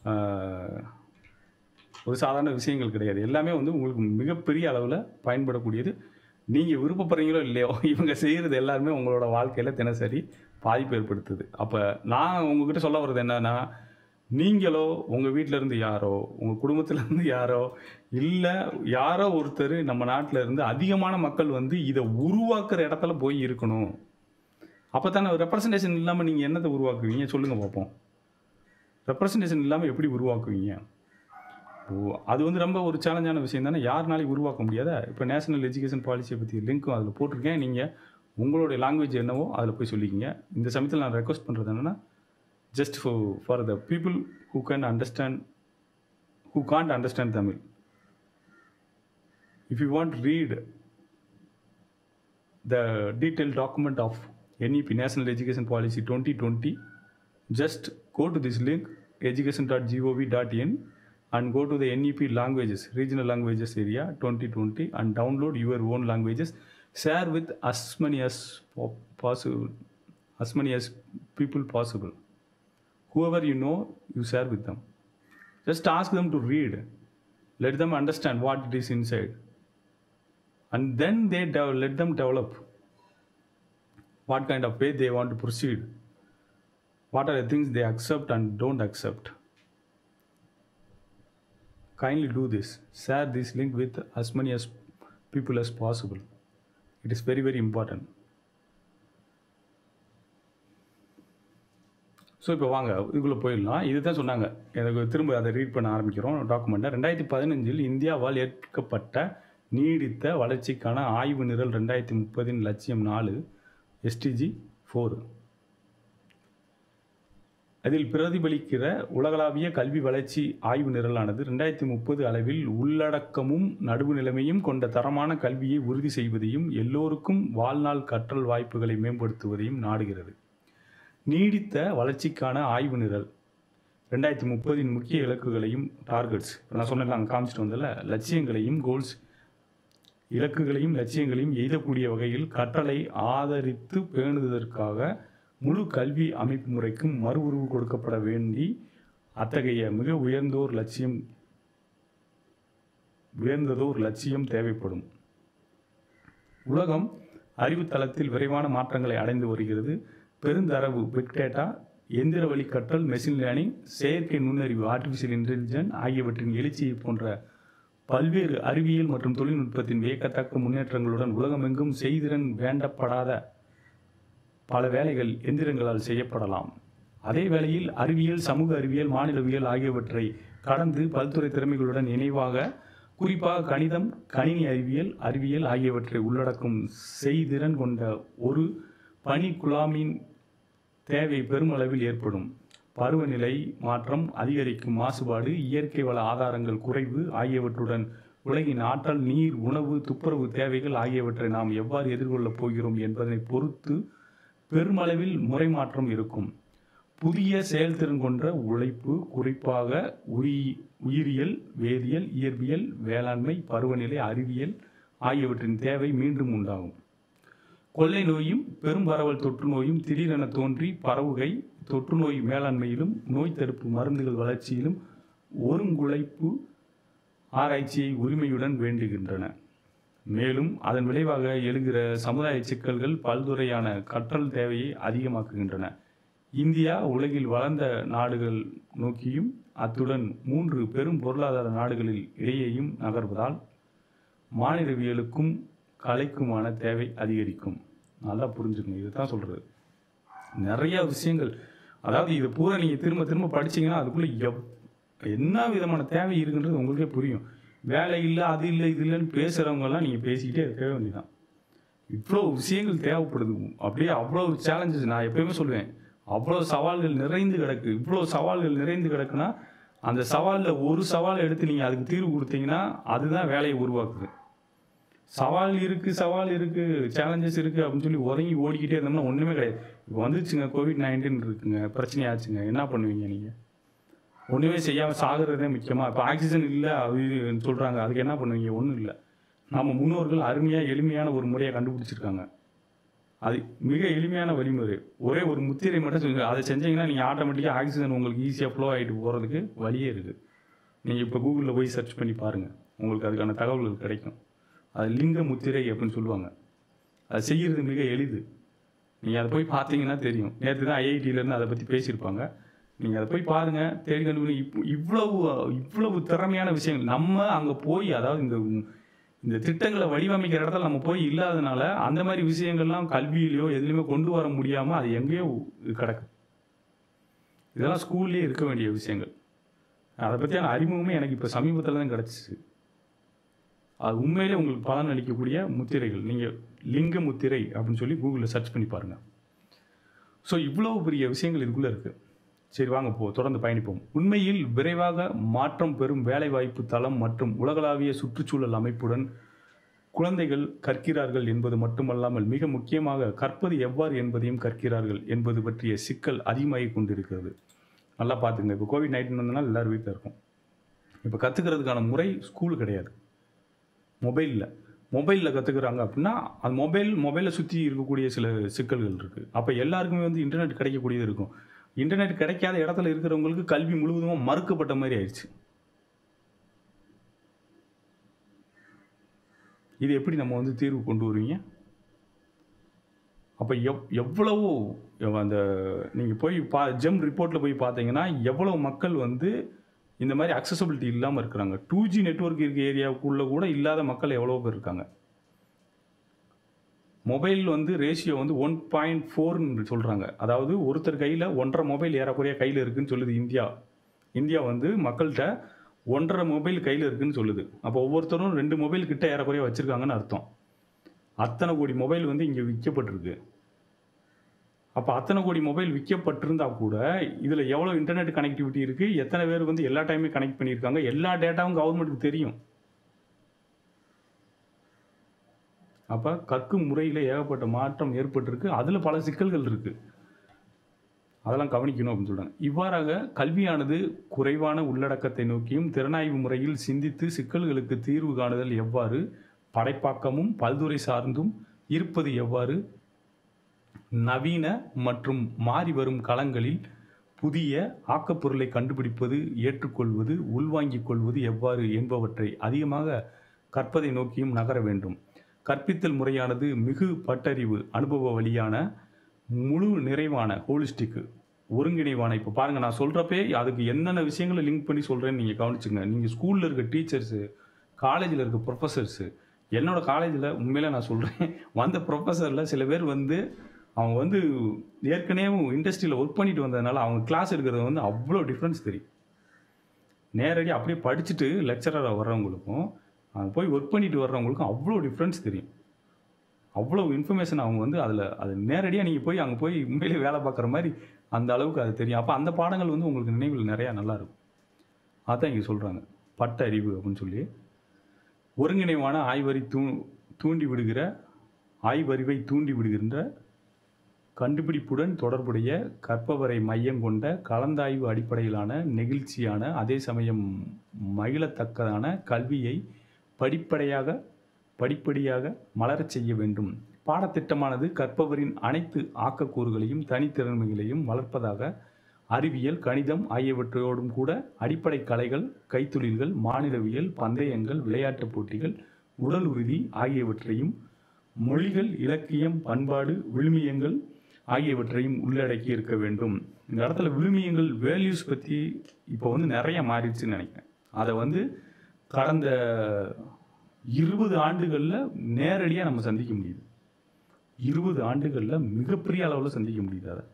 ஒரு சாதாரண விஷயங்கள் கிடையாது எல்லாமே வந்து உங்களுக்கு மிகப்பெரிய அளவில் பயன்படக்கூடியது நீங்கள் விருப்பப்படுறீங்களோ இல்லையோ இவங்க செய்கிறது எல்லாருமே உங்களோட வாழ்க்கையில் தினசரி பாதிப்பு ஏற்படுத்துது அப்போ நான் உங்ககிட்ட சொல்ல வர்றது என்னன்னா நீங்களோ உங்கள் வீட்டில் இருந்து யாரோ உங்கள் குடும்பத்துல இருந்து யாரோ இல்லை யாரோ ஒருத்தர் நம்ம நாட்டில் இருந்து அதிகமான மக்கள் வந்து இதை உருவாக்குற இடத்துல போய் இருக்கணும் அப்போ தானே ரெப்ரசன்டேஷன் இல்லாமல் நீங்கள் என்னத்தை உருவாக்குவீங்க சொல்லுங்கள் பார்ப்போம் ரெப்ரசன்டேஷன் இல்லாமல் எப்படி உருவாக்குவீங்க ஓ அது வந்து ரொம்ப ஒரு சேலஞ்சான விஷயம் தானே யாருனாலையும் உருவாக்க முடியாத இப்போ நேஷனல் எஜுகேஷன் பாலிசியை பற்றி லிங்க்கும் அதில் போட்டிருக்கேன் நீங்கள் உங்களுடைய லாங்குவேஜ் என்னவோ அதில் போய் சொல்லிக்கிங்க இந்த சமயத்தில் நான் ரெக்வஸ்ட் பண்ணுறது என்னென்னா just for for the people who can understand who can't understand Tamil if you want to read the detailed document of NEP National Education Policy 2020 just go to this link education.gov.in and go to the NEP languages regional languages area 2020 and download your own languages share with as many as po- possible as many as people possible whoever you know you share with them just ask them to read let them understand what it is inside and then they dev- let them develop what kind of way they want to proceed what are the things they accept and don't accept kindly do this share this link with as many as people as possible it is very very important so இப்போ வாங்க இதுக்குள்ளே போயிடலாம் இதுதான் சொன்னாங்க எனக்கு திரும்ப அதை read பண்ண ஆரம்பிக்கிறோம் டாக்குமெண்ட்டை ரெண்டாயிரத்தி பதினஞ்சில் இந்தியாவால் ஏற்கப்பட்ட நீடித்த வளர்ச்சிக்கான ஆய்வு நிரல் ரெண்டாயிரத்தி முப்பதின் லட்சியம் நாலு எஸ்டிஜி ஃபோர் அதில் பிரதிபலிக்கிற உலகளாவிய கல்வி வளர்ச்சி ஆய்வு நிரலானது ரெண்டாயிரத்தி முப்பது அளவில் உள்ளடக்கமும் நடுவு நிலைமையும் கொண்ட தரமான கல்வியை உறுதி செய்வதையும் எல்லோருக்கும் வாழ்நாள் கற்றல் வாய்ப்புகளை மேம்படுத்துவதையும் நாடுகிறது நீடித்த வளர்ச்சிக்கான ஆய்வு நிரல் ரெண்டாயிரத்தி முப்பதின் முக்கிய இலக்குகளையும் டார்கெட்ஸ் நான் சொன்னேன் நாங்கள் காமிச்சிட்டு வந்தல லட்சியங்களையும் கோல்ஸ் இலக்குகளையும் லட்சியங்களையும் எய்தக்கூடிய வகையில் கற்றலை ஆதரித்து பேணுவதற்காக முழு கல்வி அமைப்பு முறைக்கும் மறு உருவு கொடுக்கப்பட வேண்டி அத்தகைய மிக உயர்ந்தோர் லட்சியம் உயர்ந்ததோர் லட்சியம் தேவைப்படும் உலகம் அறிவுத்தளத்தில் விரைவான மாற்றங்களை அடைந்து வருகிறது பெருந்தரவு பிக் டேட்டா எந்திர வழி கற்றல் மெஷின் லேர்னிங் செயற்கை நுண்ணறிவு ஆர்டிஃபிஷியல் இன்டெலிஜென்ஸ் ஆகியவற்றின் எழுச்சியை போன்ற பல்வேறு அறிவியல் மற்றும் தொழில்நுட்பத்தின் வியக்கத்தக்க முன்னேற்றங்களுடன் உலகமெங்கும் செய்திறன் வேண்டப்படாத பல வேலைகள் எந்திரங்களால் செய்யப்படலாம் அதே வேளையில் அறிவியல் சமூக அறிவியல் மாநிலவியல் ஆகியவற்றை கடந்து பல்துறை திறமைகளுடன் இணைவாக குறிப்பாக கணிதம் கணினி அறிவியல் அறிவியல் ஆகியவற்றை உள்ளடக்கும் செய்திறன் கொண்ட ஒரு பணி குழாமின் தேவை பெருமளவில் ஏற்படும் பருவநிலை மாற்றம் அதிகரிக்கும் மாசுபாடு இயற்கை வள ஆதாரங்கள் குறைவு ஆகியவற்றுடன் உலகின் ஆற்றல் நீர் உணவு துப்புரவு தேவைகள் ஆகியவற்றை நாம் எவ்வாறு எதிர்கொள்ளப் போகிறோம் என்பதை பொறுத்து பெருமளவில் முறை மாற்றம் இருக்கும் புதிய செயல்திறன் கொண்ட உழைப்பு குறிப்பாக உயி உயிரியல் வேதியியல் இயற்பியல் வேளாண்மை பருவநிலை அறிவியல் ஆகியவற்றின் தேவை மீண்டும் உண்டாகும் கொள்ளை நோயும் பெரும் பரவல் தொற்று நோயும் திடீரென தோன்றி பரவுகை தொற்று நோய் மேலாண்மையிலும் நோய் தடுப்பு மருந்துகள் வளர்ச்சியிலும் ஒருங்குழைப்பு ஆராய்ச்சியை உரிமையுடன் வேண்டுகின்றன மேலும் அதன் விளைவாக எழுகிற சமுதாய சிக்கல்கள் பல்துறையான கற்றல் தேவையை அதிகமாக்குகின்றன இந்தியா உலகில் வளர்ந்த நாடுகள் நோக்கியும் அத்துடன் மூன்று பெரும் பொருளாதார நாடுகளில் இடையேயும் நகர்வதால் மாநிலவியலுக்கும் கலைக்குமான தேவை அதிகரிக்கும் நல்லா புரிஞ்சுக்கணும் இதுதான் சொல்கிறது நிறைய விஷயங்கள் அதாவது இது பூரா நீங்கள் திரும்ப திரும்ப படிச்சீங்கன்னா அதுக்குள்ளே எவ் என்ன விதமான தேவை இருக்குன்றது உங்களுக்கே புரியும் வேலை இல்லை அது இல்லை இது இல்லைன்னு பேசுகிறவங்கெல்லாம் நீங்கள் பேசிக்கிட்டே இருக்கவே வேண்டியதான் இவ்வளோ விஷயங்கள் தேவைப்படுது அப்படியே அவ்வளோ சேலஞ்சஸ் நான் எப்பயுமே சொல்லுவேன் அவ்வளோ சவால்கள் நிறைந்து கிடக்கு இவ்வளோ சவால்கள் நிறைந்து கிடக்குன்னா அந்த சவாலில் ஒரு சவால் எடுத்து நீங்கள் அதுக்கு தீர்வு கொடுத்தீங்கன்னா அதுதான் வேலையை உருவாக்குது சவால் இருக்கு சவால் இருக்கு சேலஞ்சஸ் இருக்கு அப்படின்னு சொல்லி உறங்கி ஓடிக்கிட்டே இருந்தோம்னா ஒண்ணுமே கிடையாது இப்போ வந்துச்சுங்க கோவிட் நைன்டீன் இருக்குங்க பிரச்சனையாச்சுங்க என்ன பண்ணுவீங்க நீங்க ஒண்ணுமே செய்யாம சாகுறதே முக்கியமா இப்போ ஆக்சிஜன் இல்லை அது இதுன்னு சொல்றாங்க அதுக்கு என்ன பண்ணுவீங்க ஒன்றும் இல்லை நம்ம முன்னோர்கள் அருமையா எளிமையான ஒரு முறையை கண்டுபிடிச்சிருக்காங்க அது மிக எளிமையான வழிமுறை ஒரே ஒரு முத்திரை மட்டும் செஞ்சு அதை செஞ்சீங்கன்னா நீங்கள் ஆட்டோமேட்டிக்காக ஆக்சிஜன் உங்களுக்கு ஈஸியாக ஃப்ளோ ஆகிட்டு போகிறதுக்கு வழியே இருக்குது நீங்கள் இப்போ கூகுளில் போய் சர்ச் பண்ணி பாருங்கள் உங்களுக்கு அதுக்கான தகவல்கள் கிடைக்கும் அது லிங்க முத்திரை அப்படின்னு சொல்லுவாங்க அது செய்கிறது மிக எளிது நீங்கள் அதை போய் பார்த்தீங்கன்னா தெரியும் நேற்று தான் ஐஐடியிலேருந்து அதை பற்றி பேசியிருப்பாங்க நீங்கள் அதை போய் பாருங்கள் தேடி கண்டுபிடி இப் இவ்வளவு இவ்வளவு திறமையான விஷயங்கள் நம்ம அங்கே போய் அதாவது இந்த இந்த திட்டங்களை வடிவமைக்கிற இடத்துல நம்ம போய் இல்லாதனால அந்த மாதிரி விஷயங்கள்லாம் கல்வியிலையோ எதுலையுமே கொண்டு வர முடியாமல் அது எங்கேயோ கிடக்கு இதெல்லாம் ஸ்கூல்லேயே இருக்க வேண்டிய விஷயங்கள் அதை பற்றியான அறிமுகமே எனக்கு இப்போ சமீபத்தில் தான் கிடச்சிச்சு அது உண்மையிலே உங்களுக்கு பலன் அளிக்கக்கூடிய முத்திரைகள் நீங்கள் லிங்க முத்திரை அப்படின்னு சொல்லி கூகுளில் சர்ச் பண்ணி பாருங்கள் ஸோ இவ்வளோ பெரிய விஷயங்கள் இதுக்குள்ளே இருக்குது சரி வாங்க போ தொடர்ந்து பயணிப்போம் உண்மையில் விரைவாக மாற்றம் பெறும் வேலைவாய்ப்பு தளம் மற்றும் உலகளாவிய சுற்றுச்சூழல் அமைப்புடன் குழந்தைகள் கற்கிறார்கள் என்பது மட்டுமல்லாமல் மிக முக்கியமாக கற்பது எவ்வாறு என்பதையும் கற்கிறார்கள் என்பது பற்றிய சிக்கல் அதிகமாகி கொண்டிருக்கிறது நல்லா பார்த்துங்க இப்போ கோவிட் நைன்டீன் வந்தனால எல்லாரும் வீட்டில் இருக்கும் இப்போ கற்றுக்கிறதுக்கான முறை ஸ்கூல் கிடையாது மொபைலில் மொபைலில் கற்றுக்குறாங்க அப்படின்னா அது மொபைல் மொபைலில் சுற்றி இருக்கக்கூடிய சில சிக்கல்கள் இருக்குது அப்போ எல்லாருக்குமே வந்து இன்டர்நெட் கிடைக்கக்கூடியது இருக்கும் இன்டர்நெட் கிடைக்காத இடத்துல இருக்கிறவங்களுக்கு கல்வி முழுவதுமாக மறுக்கப்பட்ட மாதிரி ஆயிடுச்சு இது எப்படி நம்ம வந்து தீர்வு கொண்டு வருவீங்க அப்போ எவ் எவ்வளவோ எவ் அந்த நீங்கள் போய் பா ஜெம் ரிப்போர்ட்டில் போய் பார்த்தீங்கன்னா எவ்வளோ மக்கள் வந்து இந்த மாதிரி அக்சசபிலிட்டி இல்லாமல் இருக்கிறாங்க டூ ஜி நெட்ஒர்க் இருக்க ஏரியாவுக்குள்ளே கூட இல்லாத மக்கள் எவ்வளோ பேர் இருக்காங்க மொபைல் வந்து ரேஷியோ வந்து ஒன் பாயிண்ட் ஃபோர்னு சொல்கிறாங்க அதாவது ஒருத்தர் கையில் ஒன்றரை மொபைல் ஏறக்குறைய கையில் இருக்குன்னு சொல்லுது இந்தியா இந்தியா வந்து மக்கள்கிட்ட ஒன்றரை மொபைல் கையில் இருக்குன்னு சொல்லுது அப்போ ஒவ்வொருத்தரும் ரெண்டு மொபைல் கிட்ட ஏறக்குறைய வச்சுருக்காங்கன்னு அர்த்தம் அத்தனை கோடி மொபைல் வந்து இங்கே விற்கப்பட்டிருக்கு அப்போ அத்தனை கோடி மொபைல் விற்கப்பட்டிருந்தா கூட இதில் எவ்வளோ இன்டர்நெட் கனெக்டிவிட்டி இருக்குது எத்தனை பேர் வந்து எல்லா டைமே கனெக்ட் பண்ணியிருக்காங்க எல்லா டேட்டாவும் கவர்மெண்ட்டுக்கு தெரியும் அப்போ கற்கும் முறையில் ஏகப்பட்ட மாற்றம் ஏற்பட்டிருக்கு அதில் பல சிக்கல்கள் இருக்குது அதெல்லாம் கவனிக்கணும் அப்படின்னு சொல்கிறாங்க இவ்வாறாக கல்வியானது குறைவான உள்ளடக்கத்தை நோக்கியும் திறனாய்வு முறையில் சிந்தித்து சிக்கல்களுக்கு தீர்வு காணுதல் எவ்வாறு படைப்பாக்கமும் பல்துறை சார்ந்தும் இருப்பது எவ்வாறு நவீன மற்றும் மாறி வரும் களங்களில் புதிய ஆக்கப்பொருளை கண்டுபிடிப்பது ஏற்றுக்கொள்வது உள்வாங்கிக் கொள்வது எவ்வாறு என்பவற்றை அதிகமாக கற்பதை நோக்கியும் நகர வேண்டும் கற்பித்தல் முறையானது மிகு பட்டறிவு அனுபவ வழியான முழு நிறைவான ஹோலிஸ்டிக்கு ஒருங்கிணைவான இப்போ பாருங்கள் நான் சொல்கிறப்பே அதுக்கு என்னென்ன விஷயங்களை லிங்க் பண்ணி சொல்கிறேன்னு நீங்கள் கவனிச்சுங்க நீங்கள் ஸ்கூலில் இருக்க டீச்சர்ஸு காலேஜில் இருக்க ப்ரொஃபஸர்ஸு என்னோட காலேஜில் உண்மையில நான் சொல்கிறேன் வந்த ப்ரொஃபஸரில் சில பேர் வந்து அவங்க வந்து ஏற்கனவே இண்டஸ்ட்ரியில் ஒர்க் பண்ணிட்டு வந்ததுனால அவங்க கிளாஸ் எடுக்கிறது வந்து அவ்வளோ டிஃப்ரென்ஸ் தெரியும் நேரடி அப்படியே படிச்சுட்டு லெக்சரராக வர்றவங்களுக்கும் அங்கே போய் ஒர்க் பண்ணிட்டு வர்றவங்களுக்கும் அவ்வளோ டிஃப்ரென்ஸ் தெரியும் அவ்வளோ இன்ஃபர்மேஷன் அவங்க வந்து அதில் அது நேரடியாக நீங்கள் போய் அங்கே போய் உண்மையிலே வேலை பார்க்குற மாதிரி அந்த அளவுக்கு அது தெரியும் அப்போ அந்த பாடங்கள் வந்து உங்களுக்கு நினைவில் நிறையா நல்லா இருக்கும் அதான் இங்கே சொல்கிறாங்க பட்ட அறிவு அப்படின்னு சொல்லி ஒருங்கிணைவான ஆய்வறி தூ தூண்டி விடுகிற ஆய்வறிவை தூண்டி விடுகின்ற கண்டுபிடிப்புடன் தொடர்புடைய கற்பவரை மையம் கொண்ட கலந்தாய்வு அடிப்படையிலான நெகிழ்ச்சியான அதே சமயம் மகிழத்தக்கதான கல்வியை படிப்படையாக படிப்படியாக மலரச் செய்ய வேண்டும் பாடத்திட்டமானது கற்பவரின் அனைத்து ஆக்கக்கூறுகளையும் தனித்திறமைகளையும் வளர்ப்பதாக அறிவியல் கணிதம் ஆகியவற்றோடும் கூட அடிப்படை கலைகள் கைத்தொழில்கள் மாநிலவியல் பந்தயங்கள் விளையாட்டுப் போட்டிகள் உடல் உறுதி ஆகியவற்றையும் மொழிகள் இலக்கியம் பண்பாடு விழுமியங்கள் ஆகியவற்றையும் உள்ளடக்கி இருக்க வேண்டும் இந்த இடத்துல விழுமியங்கள் வேல்யூஸ் பற்றி இப்போ வந்து நிறைய மாறிடுச்சுன்னு நினைக்கிறேன் அதை வந்து கடந்த இருபது ஆண்டுகளில் நேரடியாக நம்ம சந்திக்க முடியுது இருபது ஆண்டுகளில் மிகப்பெரிய அளவில் சந்திக்க முடியுது அதை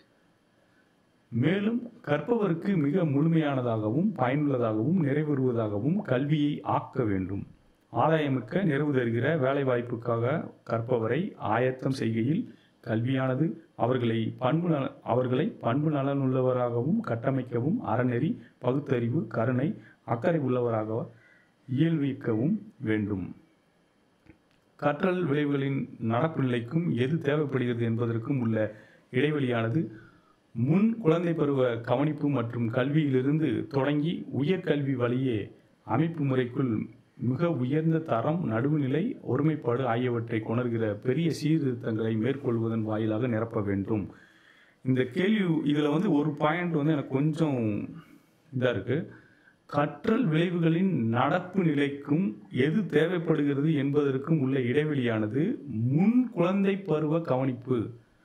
மேலும் கற்பவருக்கு மிக முழுமையானதாகவும் பயனுள்ளதாகவும் நிறைவேறுவதாகவும் கல்வியை ஆக்க வேண்டும் ஆதாயமிக்க நிறைவு தருகிற வேலைவாய்ப்புக்காக கற்பவரை ஆயத்தம் செய்கையில் கல்வியானது அவர்களை பண்பு நல அவர்களை பண்பு நலனுள்ளவராகவும் கட்டமைக்கவும் அறநெறி பகுத்தறிவு கருணை அக்கறை உள்ளவராக இயல்விக்கவும் வேண்டும் கற்றல் விளைவுகளின் நடப்பில்லைக்கும் எது தேவைப்படுகிறது என்பதற்கும் உள்ள இடைவெளியானது முன் குழந்தை பருவ கவனிப்பு மற்றும் கல்வியிலிருந்து தொடங்கி உயர்கல்வி வழியே அமைப்பு முறைக்குள் மிக உயர்ந்த தரம் நடுவுநிலை ஒருமைப்பாடு ஆகியவற்றை கொணர்கிற பெரிய சீர்திருத்தங்களை மேற்கொள்வதன் வாயிலாக நிரப்ப வேண்டும் இந்த கேள்வி இதில் வந்து ஒரு பாயிண்ட் வந்து எனக்கு கொஞ்சம் இதாக இருக்குது கற்றல் விளைவுகளின் நடப்பு நிலைக்கும் எது தேவைப்படுகிறது என்பதற்கும் உள்ள இடைவெளியானது முன் குழந்தை பருவ கவனிப்பு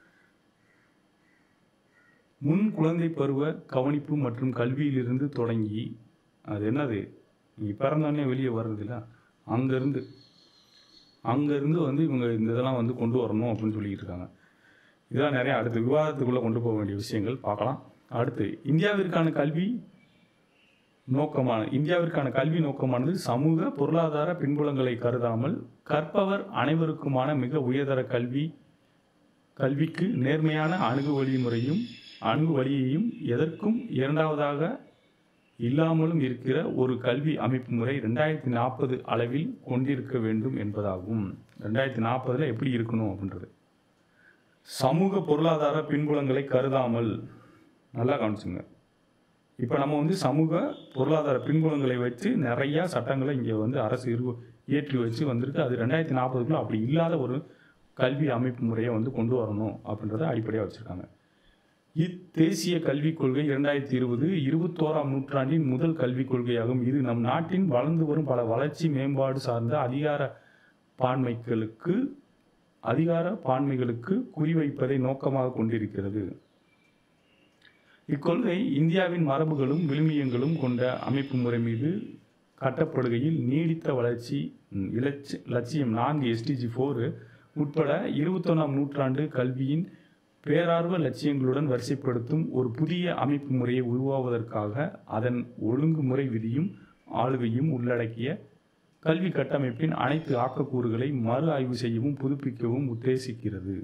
முன் குழந்தை பருவ கவனிப்பு மற்றும் கல்வியிலிருந்து தொடங்கி அது என்னது நீ பிறந்தோடனே வெளியே வர்றதில்ல அங்கேருந்து அங்கேருந்து வந்து இவங்க இந்த இதெல்லாம் வந்து கொண்டு வரணும் அப்படின்னு சொல்லிட்டு இருக்காங்க இதெல்லாம் நிறைய அடுத்த விவாதத்துக்குள்ளே கொண்டு போக வேண்டிய விஷயங்கள் பார்க்கலாம் அடுத்து இந்தியாவிற்கான கல்வி நோக்கமான இந்தியாவிற்கான கல்வி நோக்கமானது சமூக பொருளாதார பின்புலங்களை கருதாமல் கற்பவர் அனைவருக்குமான மிக உயர்தர கல்வி கல்விக்கு நேர்மையான அணுகு வழிமுறையும் அணுகு வழியையும் எதற்கும் இரண்டாவதாக இல்லாமலும் இருக்கிற ஒரு கல்வி அமைப்பு முறை ரெண்டாயிரத்தி நாற்பது அளவில் கொண்டிருக்க வேண்டும் என்பதாகும் ரெண்டாயிரத்தி நாற்பதில் எப்படி இருக்கணும் அப்படின்றது சமூக பொருளாதார பின்புலங்களை கருதாமல் நல்லா கவனிச்சுங்க இப்போ நம்ம வந்து சமூக பொருளாதார பின்புலங்களை வச்சு நிறையா சட்டங்களை இங்கே வந்து அரசு இரு இயற்றி வச்சு வந்திருக்கு அது ரெண்டாயிரத்தி நாற்பதுக்குள்ள அப்படி இல்லாத ஒரு கல்வி அமைப்பு முறையை வந்து கொண்டு வரணும் அப்படின்றத அடிப்படையாக வச்சுருக்காங்க இத்தேசிய கல்விக் கொள்கை இரண்டாயிரத்தி இருபது இருபத்தோராம் நூற்றாண்டின் முதல் கல்விக் கொள்கையாகும் இது நம் நாட்டின் வளர்ந்து வரும் பல வளர்ச்சி மேம்பாடு சார்ந்த அதிகார பான்மைகளுக்கு அதிகார பான்மைகளுக்கு குறிவைப்பதை நோக்கமாக கொண்டிருக்கிறது இக்கொள்கை இந்தியாவின் மரபுகளும் விழுமியங்களும் கொண்ட அமைப்பு முறை மீது கட்டப்படுகையில் நீடித்த வளர்ச்சி ம், இலட்சி லட்சியம் நான்கு எஸ்டிஜி ஃபோர் உட்பட இருபத்தொன்னாம் நூற்றாண்டு கல்வியின் பேரார்வ லட்சியங்களுடன் வரிசைப்படுத்தும் ஒரு புதிய அமைப்பு முறையை உருவாவதற்காக அதன் ஒழுங்குமுறை விதியும் ஆளுகையும் உள்ளடக்கிய கல்வி கட்டமைப்பின் அனைத்து ஆக்கக்கூறுகளை மறு ஆய்வு செய்யவும் புதுப்பிக்கவும் உத்தேசிக்கிறது